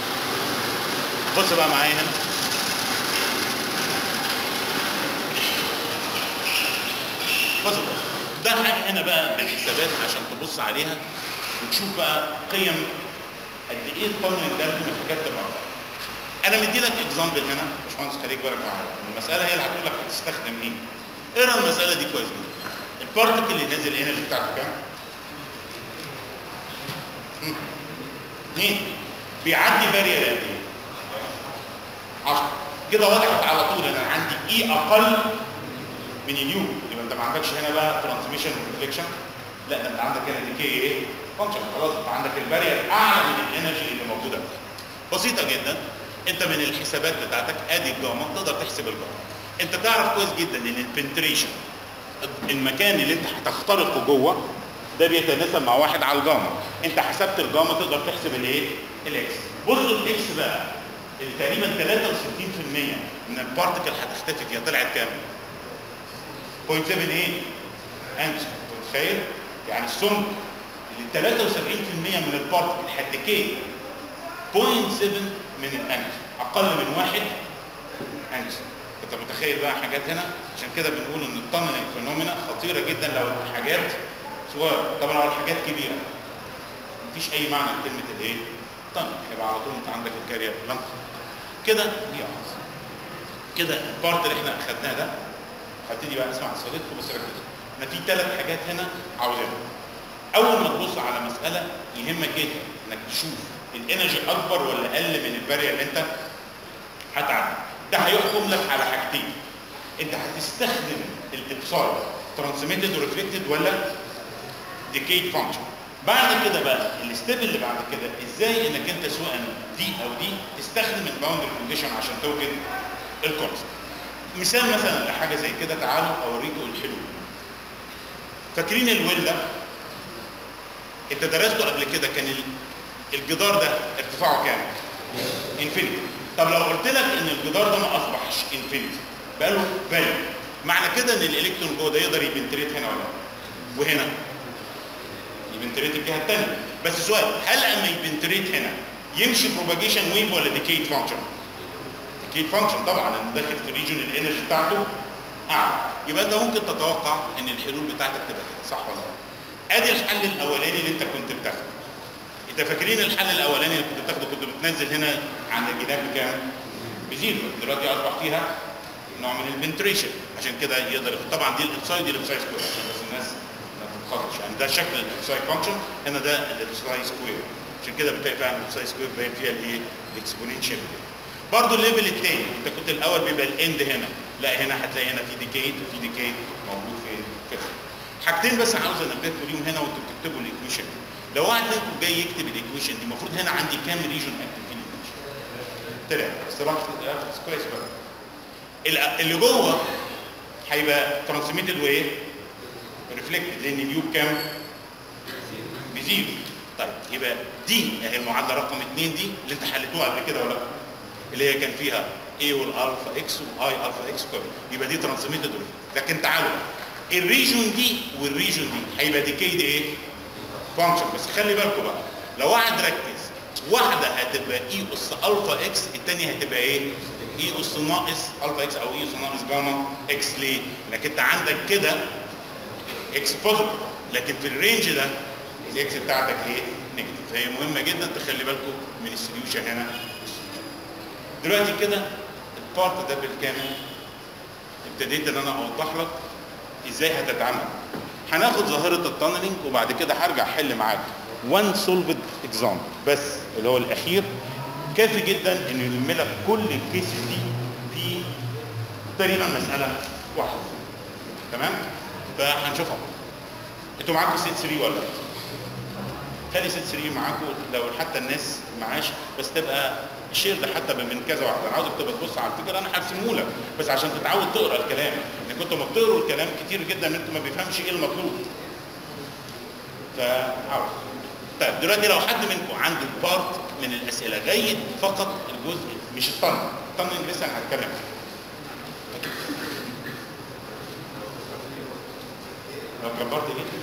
بص بقى معايا هنا بص ده حاجه هنا بقى بالحسابات عشان تبص عليها وتشوف بقى قيم قد ايه التانلنج ده من الحاجات تبقى انا مدي لك اكزامبل هنا باشمهندس خليك بالك معايا المساله هي اللي هتقول لك هتستخدم ايه اقرا المساله دي كويس جدا البارتكل اللي نازل هنا اللي بتاعته كام؟ اثنين بيعدي بارير قد ايه؟ 10 كده وضحت على طول ان انا عندي اي اقل من اليو يبقى انت ما عندكش هنا بقى ترانسميشن ريفليكشن لا ده انت عندك هنا دي كي ايه؟ فانكشن خلاص انت عندك البارير اعلى من الانرجي اللي موجوده بسيطه جدا انت من الحسابات بتاعتك ادي الجاما تقدر تحسب الجاما انت تعرف كويس جدا ان البنتريشن المكان اللي انت هتخترقه جوه ده بيتناسب مع واحد على الجاما انت حسبت الجاما تقدر تحسب الايه الاكس بصوا الاكس بقى اللي تقريبا 63% من البارتكل هتختفي فيها طلعت كام 0.78 انت متخيل يعني السمك اللي 73% من البارتكل هتكي 0.7 من الانت اقل من واحد انت انت متخيل بقى حاجات هنا عشان كده بنقول ان التانلنج فينومينا خطيره جدا لو الحاجات صغيره طبعا لو الحاجات كبيره مفيش اي معنى لكلمه الايه تانلنج يبقى على طول انت عندك الكارير لانك كده دي عاوز كده البارت اللي احنا اخدناه ده هبتدي بقى اسمع صديقكم بس ركز انا في ثلاث حاجات هنا عاوزينها اول ما تبص على مساله يهمك جدا انك تشوف الانرجي اكبر ولا اقل من البارير اللي انت هتعدي ده هيحكم لك على حاجتين انت هتستخدم الابصار ترانسميتد وريفلكتد ولا ديكيد فانكشن بعد كده بقى الستيب اللي بعد كده ازاي انك انت سواء دي او دي تستخدم الباوندري كونديشن عشان توجد الكونسبت مثال مثلا لحاجه زي كده تعالوا اوريكم الحلول فاكرين الويل ده انت درسته قبل كده كان الجدار ده ارتفاعه كام انفينيتي طب لو قلت لك ان الجدار ده ما اصبحش انفينيتي بقى له فاليو معنى كده ان الالكترون جوه ده يقدر يبنتريت هنا ولا وهنا يبنتريت الجهه الثانيه بس سؤال هل اما يبنتريت هنا يمشي بروباجيشن ويف ولا ديكيت فانكشن ديكيت فانكشن طبعا انه داخل في ريجون الانرجي بتاعته اعلى يبقى انت ممكن تتوقع ان الحلول بتاعتك تبقى كده صح ولا لا ادي الحل الاولاني اللي انت كنت بتاخده انت فاكرين الحل الاولاني اللي كنت بتاخده كنت بتنزل هنا عند الجناب بكام بزيرو دلوقتي اصبح فيها نوع من البنتريشن عشان كده يقدر طبعا دي الابسايد دي الابسايد سكوير عشان بس الناس ما تتخطش يعني ده شكل الابسايد فانكشن هنا ده الابسايد سكوير عشان كده بتلاقي فعلا الابسايد سكوير باين فيها الايه الاكسبوننشال برضه الليفل الثاني انت كنت الاول بيبقى الاند هنا لا هنا هتلاقي هنا في ديكيد وفي ديكيد موجود فين كده حاجتين بس عاوز انبهكم ليهم هنا وانتوا بتكتبوا الايكويشن لو واحد منكم جاي يكتب الايكويشن دي المفروض هنا عندي كام ريجون اكتب فيه الايكويشن ثلاثه استراحه كويس بقى اللي جوه هيبقى ترانسميتد وايه؟ ريفلكتد لان اليو بكام؟ بزيرو طيب يبقى دي هي المعادله رقم اثنين دي اللي انت حليتوها قبل كده ولا اللي هي كان فيها A والالفا اكس واي الفا اكس كويس يبقى دي ترانسميتد لكن تعالوا الريجون دي والريجون دي هيبقى ديكيد ايه؟ فانكشن بس خلي بالكم بقى لو واحد ركز واحده هتبقى اي اس الفا اكس الثانيه هتبقى ايه؟ اي اس ناقص الفا اكس او اي اس ناقص جاما اكس ليه؟ لانك انت عندك كده اكس بوزيتيف لكن في الرينج ده الاكس بتاعتك ايه؟ نيجاتيف فهي مهمه جدا تخلي بالكم من السوليوشن هنا دلوقتي كده البارت ده بالكامل ابتديت ان انا اوضح لك ازاي هتتعامل هناخد ظاهره التانلينج وبعد كده هرجع احل معاك وان سولفد اكزامبل بس اللي هو الاخير كافي جدا انه يلم لك كل الكيسز دي في تقريبا مساله واحده تمام فهنشوفها انتوا معاكم سيت 3 ولا لا؟ خلي سيت 3 معاكم لو حتى الناس معاش بس تبقى شير ده حتى من كذا واحد انا عاوزك تبقى تبص على الفكره انا هرسمه لك بس عشان تتعود تقرا الكلام ان كنتوا ما بتقروا الكلام كتير جدا ان انتوا ما بيفهمش ايه المطلوب فعاوز طيب دلوقتي لو حد منكم عنده بارت من الاسئله جيد فقط الجزء مش الطن الطن لسه انا هتكلم فيه لو كبرت ليه؟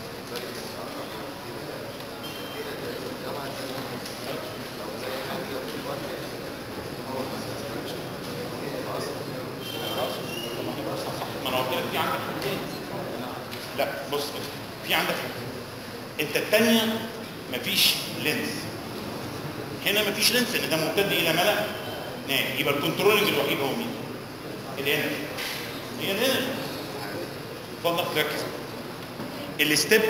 ما انا قلت لك في عندك حاجتين لا بص بص في عندك حاجتين انت الثانيه مفيش لينس هنا مفيش لينس ان ده ممتد الى ملا نهائي يبقى الكنترولنج الوحيد هو مين؟ الانرجي هي الانرجي اتفضل ركز الستيب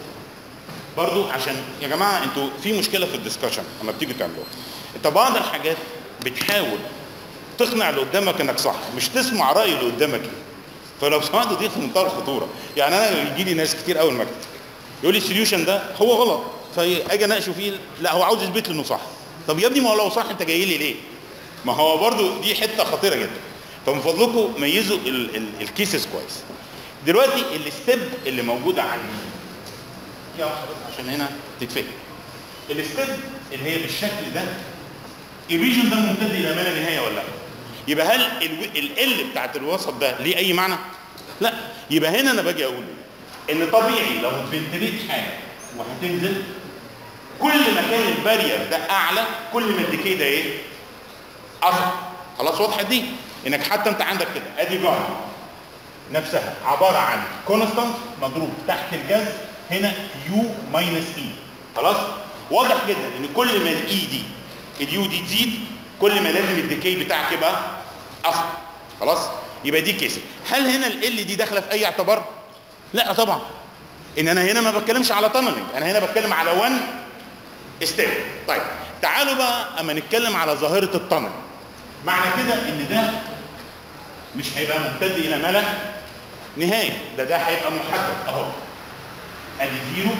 برضو عشان يا جماعه انتوا في مشكله في الدسكشن لما بتيجوا تعملوها انت بعض الحاجات بتحاول تقنع اللي قدامك انك صح مش تسمع راي اللي قدامك ايه فلو سمعت دي في منتهى الخطوره يعني انا يجي لي ناس كتير قوي المكتب يقول لي السوليوشن ده هو غلط فاجي اناقشه فيه لا هو عاوز يثبت لي انه صح طب يا ابني ما هو لو صح انت جاي لي ليه ما هو برضو دي حته خطيره جدا فمن فضلكم ميزوا ال- ال- الكيسز كويس دلوقتي الستيب اللي موجوده عندي يا واحدة بس عشان هنا تتفهم الستيب اللي هي بالشكل ده الريجن ده ممتد الى ما لا نهايه ولا لا يبقى هل ال بتاعت الوسط ده ليه اي معنى لا يبقى هنا انا باجي اقول ان طبيعي لو بنتريت حاجه وهتنزل كل ما كان البارير ده اعلى كل ما الديكي ده ايه اصعب خلاص وضحت دي انك حتى انت عندك كده ادي جار نفسها عباره عن كونستانت مضروب تحت الجذر هنا يو ماينس اي خلاص واضح جدا ان كل ما الاي دي اليو دي تزيد كل ما لازم الديكي بتاعك يبقى اصعب خلاص يبقى دي كيس هل هنا ال دي داخله في اي اعتبار لا طبعا ان انا هنا ما بتكلمش على تانلنج انا هنا بتكلم على 1 ستيب طيب تعالوا بقى اما نتكلم على ظاهره التانل معنى كده ان ده مش هيبقى ممتد الى ما لا نهايه ده ده هيبقى محدد اهو ادي زيرو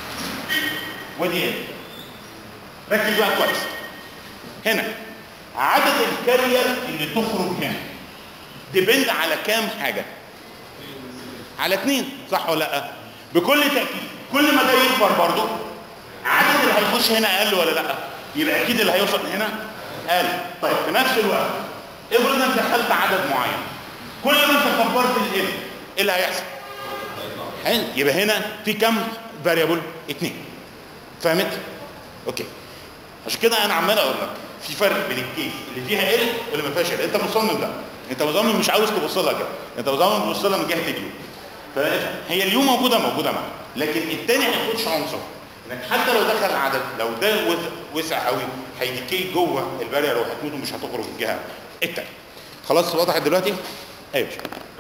ودي ال ركز بقى كويس هنا عدد الكارير اللي تخرج هنا ديبند على كام حاجه على اتنين صح ولا لا بكل تاكيد كل ما ده يكبر برضه عدد اللي هيخش هنا اقل ولا لا يبقى اكيد اللي هيوصل هنا اقل طيب في نفس الوقت افرض انك دخلت عدد معين كل ما انت كبرت ال ايه اللي هيحصل حلو يبقى هنا في كم فاريبل اتنين فهمت اوكي عشان كده انا عمال اقول لك في فرق بين الكيس اللي فيها ال واللي ما فيهاش ال انت مصمم ده انت مصمم مش عاوز تبص لها كده انت مصمم تبص لها من جهه اليو فهي اليو موجوده موجوده معاك لكن الثاني هيخش عنصر انك حتى لو دخل عدد لو ده وسع- وسع قوي هيديكي جوه البارير وهتموت ومش هتخرج الجهه الثانيه خلاص وضحت دلوقتي ايوه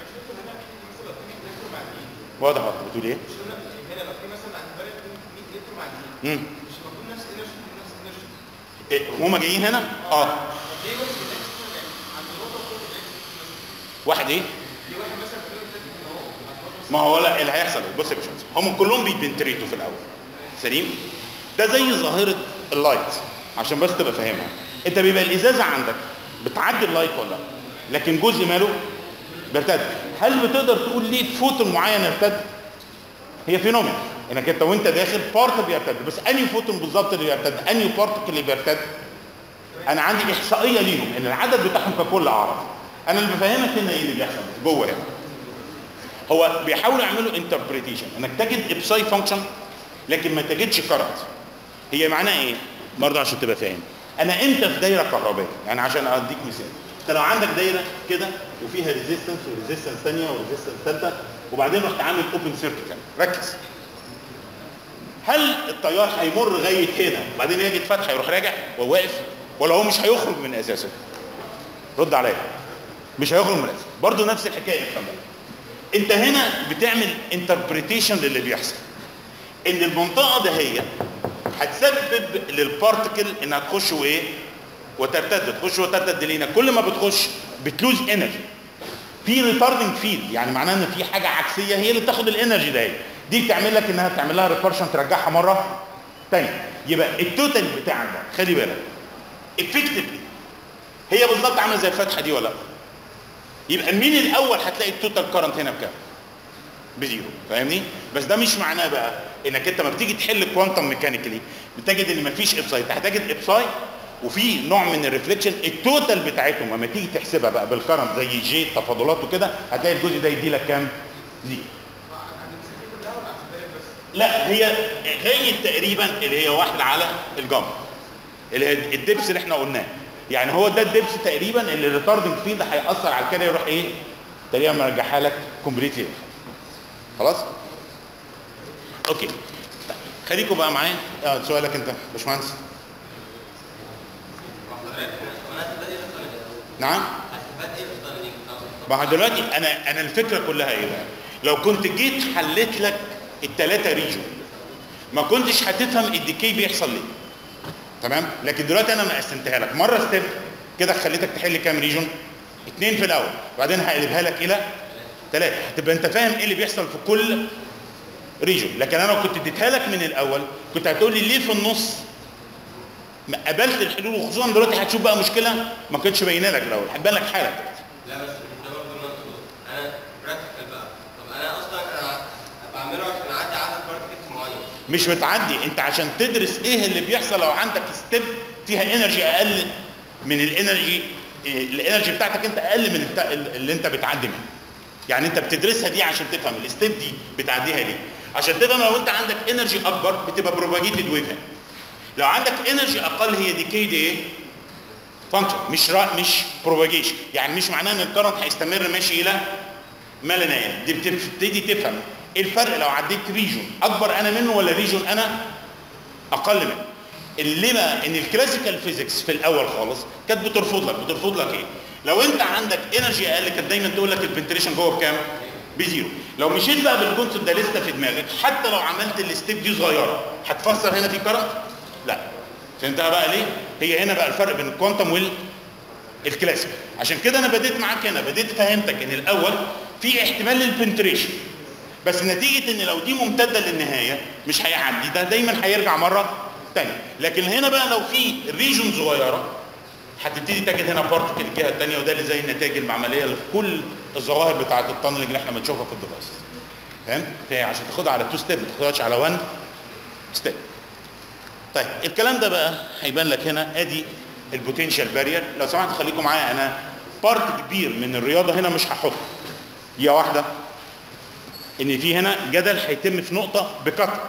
واضح واضح بتقول ايه هنا لو في مثلا عند بارد 100 لتر معديين امم مش المفروض نفس الانرجي نفس الانرجي إيه، هما جايين هنا اه ليه واحد بيلاقي يعني عند نقطه فوق بيلاقي واحد ايه ليه واحد مثلا في اليوم التاني ان هو ما هو لا اللي هيحصل إيه؟ بص يا باشمهندس هم كلهم بيبنتريتوا في الاول سليم ده زي ظاهره اللايت عشان بس تبقى فاهمها انت بيبقى الازازه عندك بتعدي اللايت ولا لا لكن جزء ماله بيرتد هل بتقدر تقول ليه فوتون معين يرتد هي فينومين انك انت وانت داخل بارت بيرتد بس انهي فوتون بالظبط اللي بيرتد انهي بارتكل اللي بيرتد انا عندي احصائيه ليهم ان العدد بتاعهم ككل اعرف انا اللي بفهمك هنا ايه اللي بيحصل جوه هنا هو بيحاولوا يعملوا انتربريتيشن انك تجد ابساي فانكشن لكن ما تجدش كرنت هي معناها ايه برضه عشان تبقى فاهم انا امتى في دايره كهربائيه يعني عشان اديك مثال انت لو عندك دايره كده وفيها ريزيستنس وريزيستنس ثانيه وريزيستنس ثالثه وبعدين رحت عامل اوبن سيركت ركز هل التيار هيمر لغايه هنا وبعدين يجي فتحه يروح راجع وواقف ولا هو مش هيخرج من اساسه رد عليا مش هيخرج من اساسه برضه نفس الحكايه افهم بقى. انت هنا بتعمل انتربريتيشن للي بيحصل ان المنطقه ده هي هتسبب للبارتكل انها تخش وايه وترتد تخش وترتد لينا كل ما بتخش بتلوز انرجي في ريتاردنج فيلد يعني معناه ان في حاجه عكسيه هي اللي بتاخد الانرجي ده هي. دي بتعمل لك انها تعمل لها ريبارشن ترجعها مره تانية يبقى التوتال بتاعك ده خلي بالك افكتفلي هي بالظبط عامله زي الفتحه دي ولا لا يبقى مين الاول هتلاقي التوتال كارنت هنا بكام بزيرو فاهمني بس ده مش معناه بقى انك انت ما بتيجي تحل كوانتم ميكانيكالي بتجد ان مفيش ابساي انت هتجد ابساي وفي نوع من الريفليكشن التوتال بتاعتهم لما تيجي تحسبها بقى بالكرنت زي جي تفاضلات وكده هتلاقي الجزء ده يدي لك كام زيرو لا هي هي تقريبا اللي هي واحده على الجمر اللي هي الدبس اللي احنا قلناه يعني هو ده الدبس تقريبا اللي الريتاردنج فيلد هيأثر على كده يروح ايه تقريبا مرجعها لك كومبليتلي خلاص اوكي طيب. خليكم بقى معايا اه سؤالك انت باشمهندس نعم ما هو دلوقتي انا انا الفكره كلها ايه بقى لو كنت جيت حليت لك الثلاثه ريجون ما كنتش هتفهم الديكي بيحصل ليه تمام لكن دلوقتي انا مقسمتها لك مره ستيب كده خليتك تحل كام ريجون اثنين في الاول وبعدين هقلبها لك الى ثلاثه هتبقى انت فاهم ايه اللي بيحصل في كل ريجون لكن انا لو كنت اديتها لك من الاول كنت هتقول لي ليه في النص ما قبلت الحلول وخصوصا دلوقتي هتشوف بقى مشكله ما كانتش باينه لك الاول هتبان لك حالا لا بس مش ده برضه المنطق انا براكتيكال بقى طب انا اصلا انا بعمله عشان اعدي عدد بارتكلز معين مش بتعدي انت عشان تدرس ايه اللي بيحصل لو عندك ستيب فيها انرجي اقل من الانرجي إيه، الانرجي بتاعتك انت اقل من البتاع اللي انت بتعدي منه يعني انت بتدرسها دي عشان تفهم الستيب دي بتعديها ليه عشان تفهم لو انت عندك انرجي اكبر بتبقى بروباجيتد ويف لو عندك انرجي اقل هي ديكيد ايه فانكشن مش را مش بروباجيشن يعني مش معناه ان الكرنت هيستمر ماشي الى ما لا نهايه دي بتبتدي تفهم ايه الفرق لو عديت ريجون اكبر انا منه ولا ريجون انا اقل منه اللي بقى ان الكلاسيكال فيزيكس في الاول خالص كانت بترفض لك بترفض لك ايه لو انت عندك انرجي اقل كانت دايما تقول لك البنتريشن جوه بكام بزيرو لو مشيت بقى بالكونسيبت ده لسه في دماغك حتى لو عملت الستيب دي صغيره هتفسر هنا في كرنت لا فهمتها بقى ليه هي هنا بقى الفرق بين الكوانتم وال الكلاسيك عشان كده انا بديت معاك هنا بديت فهمتك ان الاول في احتمال للبنتريشن بس نتيجه ان لو دي ممتده للنهايه مش هيعدي ده دايما هيرجع مره تانية لكن هنا بقى لو في ريجون صغيره هتبتدي تجد هنا بارتكل الجهه الثانيه وده اللي زي النتائج المعمليه اللي في كل الظواهر بتاعه التانلنج اللي احنا بنشوفها في الديفايس فاهم؟ فهي عشان تاخدها على تو ستيب ما تاخدهاش على 1 ستيب طيب الكلام ده بقى هيبان لك هنا ادي البوتنشال بارير لو سمحت خليكم معايا انا بارت كبير من الرياضه هنا مش هحطه هي واحده ان في هنا جدل هيتم في نقطه بكتر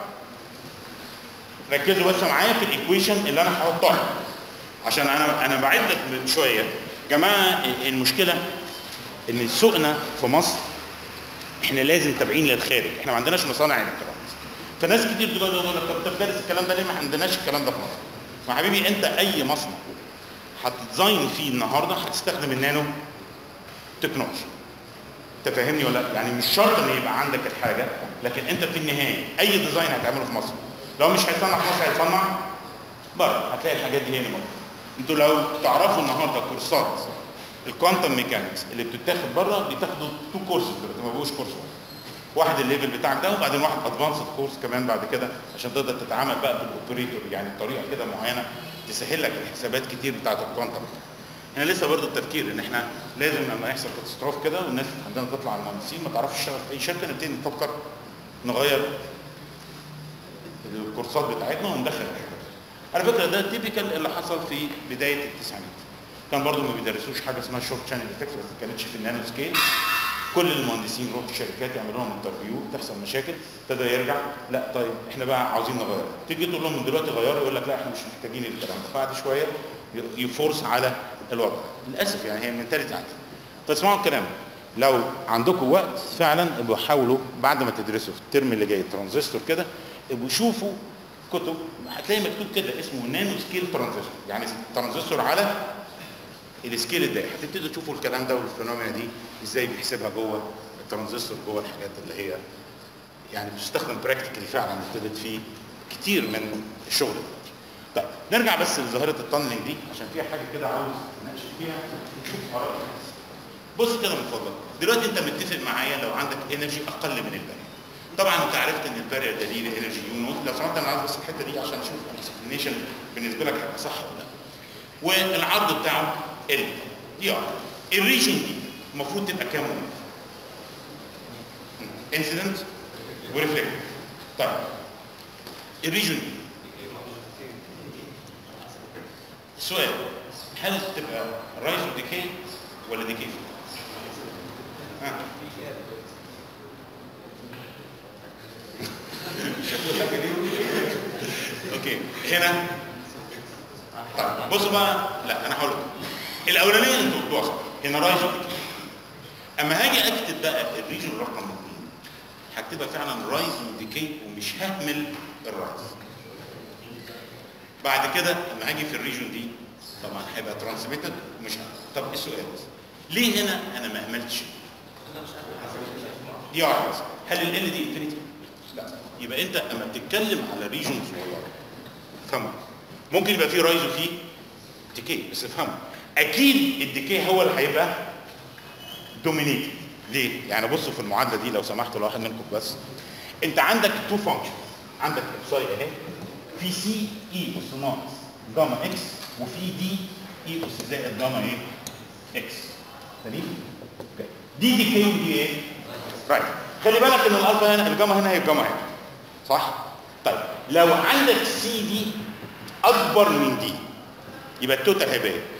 ركزوا بس معايا في الايكويشن اللي انا هحطها عشان انا انا بعد لك من شويه جماعه المشكله ان سوقنا في مصر احنا لازم تابعين للخارج احنا ما عندناش مصانع الكترونيات فناس كتير دلوقتي يقول لك طب انت بتدرس الكلام ده ليه ما عندناش الكلام ده في مصر ما حبيبي انت اي مصنع هتديزاين فيه النهارده هتستخدم النانو تكنولوجي انت فاهمني ولا لا؟ يعني مش شرط ان يبقى عندك الحاجه لكن انت في النهايه اي ديزاين هتعمله في مصر لو مش هيتصنع في مصر هيتصنع بره هتلاقي الحاجات دي هنا موجوده انتوا لو تعرفوا النهارده كورسات الكوانتم ميكانكس اللي بتتاخد بره بتاخدوا تو كورسز دلوقتي ما بقوش كورس واحد واحد الليفل بتاعك ده وبعدين واحد ادفانسد كورس كمان بعد كده عشان تقدر تتعامل بقى بالاوبريتور يعني بطريقه كده معينه تسهل لك الحسابات كتير بتاعت الكوانتم هنا لسه برضه التفكير ان احنا لازم لما يحصل كاتاستروف كده والناس عندنا تطلع المهندسين ما تعرفش تشتغل في اي شركه نبتدي نفكر نغير الكورسات بتاعتنا وندخل الحاجات على فكره ده تيبيكال اللي حصل في بدايه التسعينات كان برضو ما بيدرسوش حاجه اسمها شورت شانل افكت بس ما كانتش في النانو سكيل كل المهندسين يروحوا الشركات يعملوا لهم انترفيو تحصل مشاكل ابتدى يرجع لا طيب احنا بقى عاوزين نغير تيجي تقول لهم من دلوقتي غيروا يقول لك لا احنا مش محتاجين الكلام ده بعد شويه يفورس على الوضع للاسف يعني هي المنتاليتي عندي فاسمعوا الكلام لو عندكم وقت فعلا ابقوا حاولوا بعد ما تدرسوا في الترم اللي جاي ترانزستور كده ابقوا شوفوا كتب هتلاقي مكتوب كده اسمه نانو سكيل ترانزستور يعني ترانزستور على السكيل الدائري هتبتدوا تشوفوا الكلام ده والفينومينا دي ازاي بيحسبها جوه الترانزستور جوه الحاجات اللي هي يعني بتستخدم براكتيكالي فعلا ابتدت فيه كتير من الشغل دلوقتي. طيب نرجع بس لظاهره التانلينج دي عشان فيها حاجه كده عاوز نناقش فيها نشوف اراء الناس. بص كده من فضلك دلوقتي انت متفق معايا لو عندك انرجي اقل من الباقي طبعا انت عرفت ان البارير ده ليه انرجي يو نوت لو سمحت انا عايز بس الحته دي عشان اشوف الاكسبلينيشن بالنسبه لك هيبقى صح ولا لا والعرض بتاعه ال دي ار الريجن دي المفروض تبقى كام انسيدنت وريفلكت طيب الريجن دي سؤال هل تبقى رايز وديكي ولا ديكي؟ ها اوكي هنا طيب بصوا بقى لا انا هقول لكم الاولانيه انتوا قلتوها صح هنا رايز وديكي اما هاجي اكتب بقى الريجن رقم اثنين هكتبها فعلا رايز وديكي ومش ههمل الرايز بعد كده لما هاجي في الريجن دي طبعا هيبقى ترانسميتد ومش هعمل. طب السؤال بس ليه هنا انا ما اهملتش دي واحده بس هل ال دي انفينيتي؟ لا يبقى انت اما بتتكلم على ريجن صغيره افهموا ممكن يبقى فيه رايز وفيه ديكي بس افهموا اكيد الديكي هو اللي هيبقى دومينيت ليه؟ يعني بصوا في المعادله دي لو سمحتوا لواحد منكم بس انت عندك تو فانكشن عندك ابساي اهي في سي اي اس ناقص جاما اكس وفي دي اي اس زائد جاما ايه؟ اكس سليم؟ اوكي دي دي كي ودي ايه؟ رايت خلي بالك ان الالفا هنا الجاما هنا هي الجاما هنا صح؟ طيب لو عندك سي دي اكبر من دي يبقى التوتال هيبقى ايه؟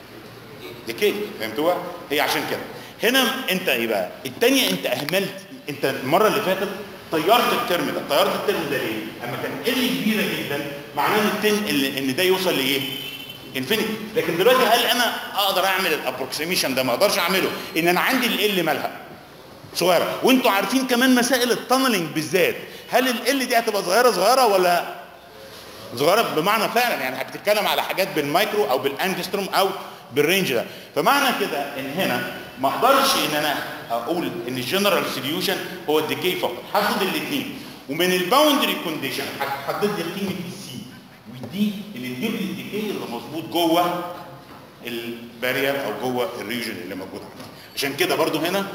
ديكي فهمتوها؟ هي عشان كده هنا انت يبقى الثانيه انت اهملت انت المره اللي فاتت طيرت الترم ده طيرت الترم ده ليه؟ اما كان ال كبيره جدا معناه ان التن ال- ان ده يوصل لايه؟ انفينيتي لكن دلوقتي هل انا اقدر اعمل الابروكسيميشن ده ما اقدرش اعمله ان انا عندي ال مالها صغيره وانتوا عارفين كمان مسائل التانلينج بالذات هل ال دي هتبقى صغيره صغيره ولا صغيره بمعنى فعلا يعني بتتكلم على حاجات بالمايكرو او بالانجستروم او بالرينج ده فمعنى كده ان هنا ما اقدرش ان انا اقول ان الجنرال سوليوشن هو الديكي فقط حدد الاثنين ومن الباوندري كونديشن هتحدد لي قيمه السي ودي اللي تجيب لي الديكي اللي مظبوط جوه البارير او جوه الريجن اللي موجود عندي عشان كده برضو هنا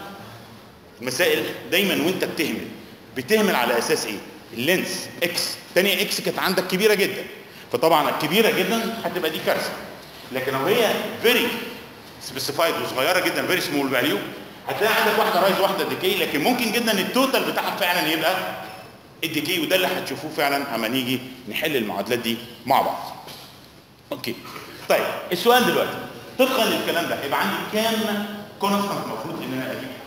مسائل دايما وانت بتهمل بتهمل على اساس ايه اللينس اكس تانية اكس كانت عندك كبيره جدا فطبعا الكبيره جدا هتبقى دي كارثه لكن لو هي فيري سبيسيفايد وصغيره جدا فيري سمول فاليو هتلاقي عندك واحده رايز واحده ديكي لكن ممكن جدا التوتال بتاعها فعلا يبقى الديكي وده اللي هتشوفوه فعلا اما نيجي نحل المعادلات دي مع بعض اوكي طيب السؤال دلوقتي طبقا للكلام ده يبقى عندي كام كونستانت المفروض ان انا اجيبها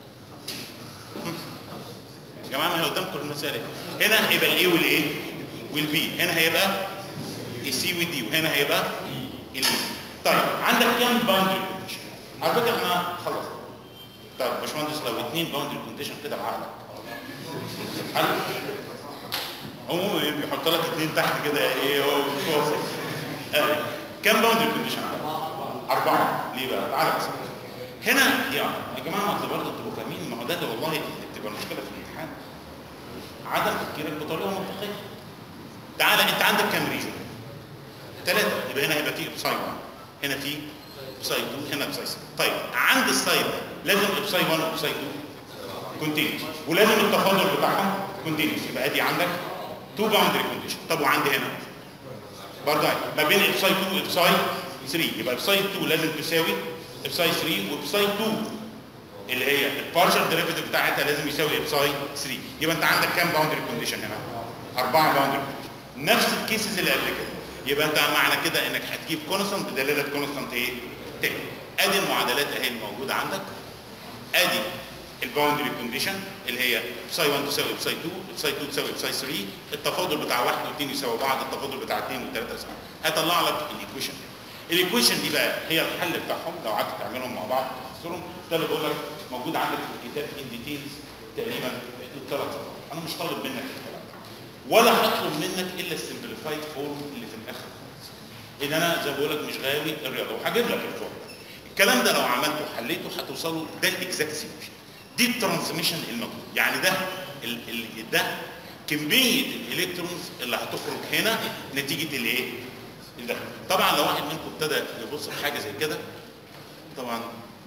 يا جماعه ما هي قدامكم المساله هنا هيبقى الاي والايه والبي هنا هيبقى السي والدي وهنا هيبقى البي طيب عندك كام باوندري كونديشن على فكره احنا خلصنا طيب يا باشمهندس لو اثنين باوندري كونديشن كده بعقلك حلو عموما بيحط لك اثنين تحت كده ايه هو فوق آه. كام باوندري كونديشن عندك؟ أربعة ليه بقى؟ تعالى بس هنا يعني يا جماعة ما انتوا برضه تبقوا فاهمين ما هو ده اللي والله اللي بتبقى المشكلة في الامتحان عدم تفكيرك بطريقة منطقية تعالى انت عندك كام ريجن؟ ثلاثة يبقى هنا هيبقى في ابساي 1 هنا في ابساي 2 هنا ابساي 3 طيب عند السايد ده لازم ابساي 1 وابساي 2 كونتينوس ولازم التفاضل بتاعهم كونتينوس يبقى ادي عندك 2 باوندري كونديشن طب وعندي هنا برضه ما بين ابساي 2 وابساي 3 يبقى ابساي 2 لازم تساوي ابساي 3 وابساي 2 اللي هي البارشال ديريفيتيف بتاعتها لازم يساوي ابساي 3 يبقى انت عندك كام باوندري كونديشن هنا؟ اربعه باوندري نفس الكيسز اللي قبل كده يبقى انت معنى كده انك هتجيب كونستانت بدلاله كونستانت ايه؟ تاني ادي المعادلات اهي الموجوده عندك ادي الباوندري كونديشن اللي هي بساي 1 تساوي بساي 2 بساي 2 تساوي بساي 3 التفاضل بتاع 1 و2 يساوي بعض التفاضل بتاع 2 و3 يساوي هيطلع لك الايكويشن الايكويشن دي بقى هي الحل بتاعهم لو قعدت تعملهم مع بعض تفسرهم ده اللي بقول لك موجود عندك في الكتاب ان ديتيلز تقريبا في حدود ثلاث صفحات انا مش طالب منك الكلام ده ولا هطلب منك الا السمبليفايد فورم اللي في الاخر خالص ان انا زي ما بقول لك مش غاوي الرياضه وهجيب لك الفورم الكلام ده لو عملته وحليته هتوصلوا ده الاكزاكت سوليوشن دي الترانسميشن المطلوب يعني ده ال ال ده كميه الالكترونز اللي هتخرج هنا نتيجه الايه؟ الدخل طبعا لو واحد منكم ابتدى يبص في حاجه زي كده طبعا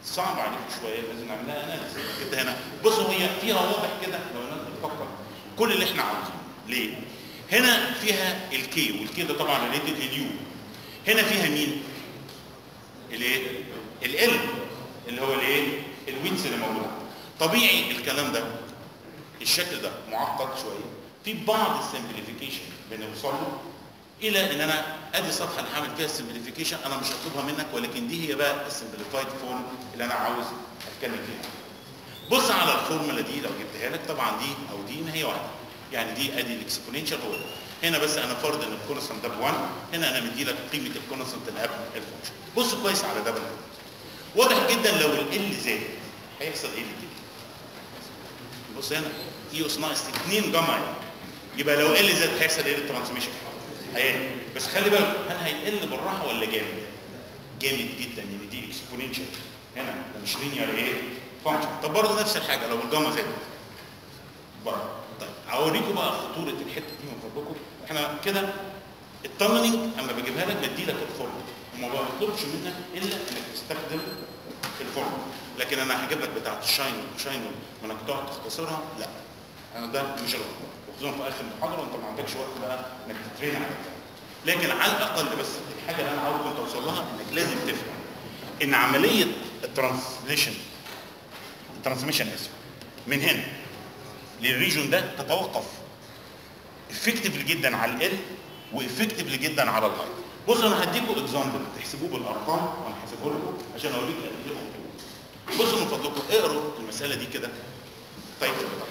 صعب عليكم شويه لازم نعملها اناليسيس كده هنا بصوا هي فيها واضح كده لو الناس بتفكر كل اللي احنا عاوزينه ليه؟ هنا فيها الكي والكي ده طبعا ريليتد لليو هنا فيها مين؟ الايه؟ ال اللي هو الايه؟ الويتس اللي موجود طبيعي الكلام ده الشكل ده معقد شويه في بعض السمبليفيكيشن بنوصل له الى ان انا ادي الصفحه اللي هعمل فيها السمبليفيكيشن انا مش هطلبها منك ولكن دي هي بقى السمبليفايد فورم اللي انا عاوز اتكلم فيها بص على الفورمولا دي لو جبتها لك طبعا دي او دي ما هي واحده يعني دي ادي الاكسبوننشال هو ده هنا بس انا فرض ان الكونستنت ده ب 1 هنا انا مدي لك قيمه الكونستنت اللي قبل الفانكشن بص كويس على ده بقى واضح جدا لو ال زاد هيحصل ايه كده بص هنا اي اس ناقص 2 جاما يبقى لو ال زاد هيحصل ايه للترانسميشن هيقل بس خلي بالك هل هيقل بالراحه ولا جامد جامد جدا يعني دي اكسبوننشال هنا ده مش لينير ايه فانكشن طب برضه نفس الحاجه لو الجاما زادت برضه طيب اوريكم بقى خطوره الحته دي من فضلكم احنا كده التانلينج اما بجيبها لك بدي لك الفورمولا وما بطلبش منك الا انك تستخدم الفورمولا لكن انا هجيب لك بتاعه الشاين شاين وانك تقعد تختصرها لا انا ده مش غلط وخصوصا في اخر المحاضره وانت ما عندكش وقت بقى انك تترين على الكلام لكن على الاقل بس الحاجه اللي انا عاوز توصل لها انك لازم تفهم ان عمليه الترانسليشن الترانسميشن اسف من هنا للريجون ده تتوقف افكتفلي جدا على ال وافكتفلي جدا على الهاي بص انا هديكم اكزامبل تحسبوه بالارقام وانا هحسبه لكم عشان اوريك قد ايه خطوره بصوا من فضلكم اقروا المساله دي كده طيب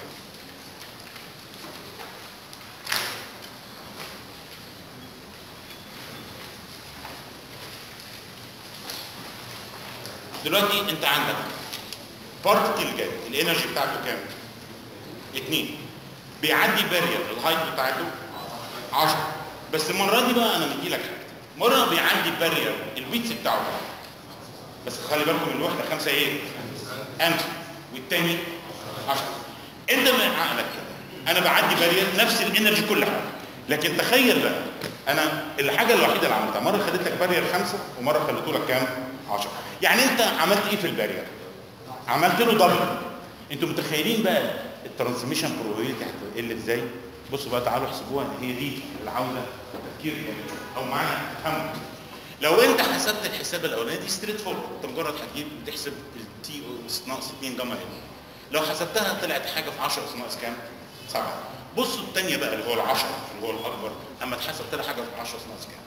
دلوقتي انت عندك بارتكل جاي الانرجي بتاعته كام؟ اتنين بيعدي بارير الهايت بتاعته 10 بس المره دي بقى انا مدي لك حاجه مره بيعدي بارير الويتس بتاعه كام؟ بس خلي بالكم من الوحده خمسه ايه؟ امس والتاني 10 انت من عقلك كده انا بعدي بارير نفس الانرجي كل حاجه لكن تخيل بقى انا الحاجه الوحيده اللي عملتها مره خليت لك بارير خمسه ومره خليته لك كام؟ 10 يعني انت عملت ايه في البارير؟ عملت له دبل انتوا متخيلين بقى الترانسميشن بروبابيلتي هتقل ازاي؟ بصوا بقى تعالوا احسبوها ان هي دي العوده تفكير يعني او معانا تفهموا لو انت حسبت الحساب الاولاني دي ستريت فورد انت مجرد هتجيب تحسب التي او ناقص 2 جاما ال لو حسبتها طلعت حاجه في 10 ناقص كام؟ 7 بصوا الثانيه بقى اللي هو ال 10 اللي هو الاكبر اما اتحسب طلع حاجه في 10 ناقص كام؟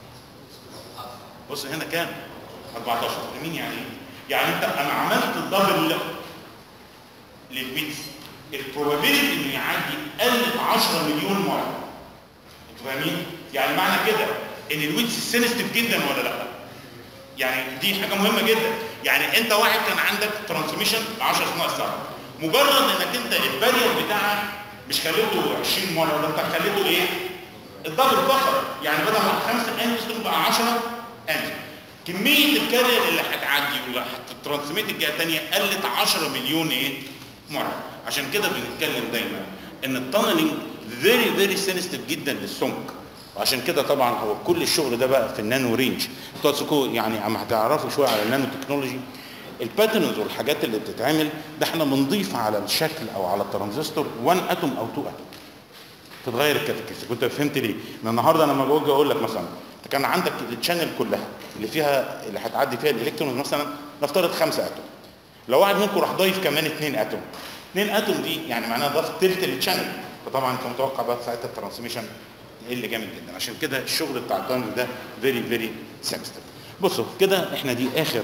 بص هنا كام؟ 14 مين يعني ايه؟ يعني انت انا عملت الدبل للويتس البروبابيلتي انه يعدي قلت 10 مليون مره انتوا فاهمين؟ يعني معنى كده ان الويتس سينستيف جدا ولا لا؟ يعني دي حاجه مهمه جدا يعني انت واحد كان عندك ترانسميشن 10 ناقص 7 مجرد انك انت البارير بتاعك مش خليته 20 مره ده انت خليته ايه؟ الدبل فقط يعني بدل ما 5 انجز تبقى 10 انجز كميه الكارير اللي هتعدي واللي هتترانسميت الجهه الثانيه قلت 10 مليون ايه؟ مره عشان كده بنتكلم دايما ان التانلينج فيري فيري سينستيف جدا للسمك وعشان كده طبعا هو كل الشغل ده بقى في النانو رينج بتوع سكو يعني اما هتعرفوا شويه على النانو تكنولوجي الباترنز والحاجات اللي بتتعمل ده احنا بنضيف على الشكل او على الترانزستور 1 اتوم او 2 اتوم تتغير الكاتيكيز كنت فهمت ليه؟ ان النهارده انا لما باجي اقول لك مثلا كان عندك التشانل كلها اللي فيها اللي هتعدي فيها الالكترونز مثلا نفترض خمسه اتوم لو واحد منكم راح ضايف كمان اثنين اتوم اثنين اتوم دي يعني معناها ضاف تلت التشانل فطبعا انت متوقع بقى ساعتها الترانسميشن يقل جامد جدا عشان كده الشغل بتاع التانل ده فيري فيري سنسيتيف بصوا كده احنا دي اخر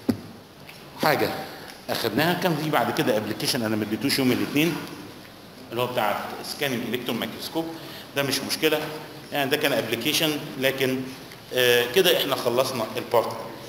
حاجه اخدناها كان في بعد كده ابلكيشن انا ما اديتوش يوم الاثنين اللي هو بتاع سكاننج الكترون مايكروسكوب ده مش مشكله يعني ده كان ابلكيشن لكن آه كده احنا خلصنا البارت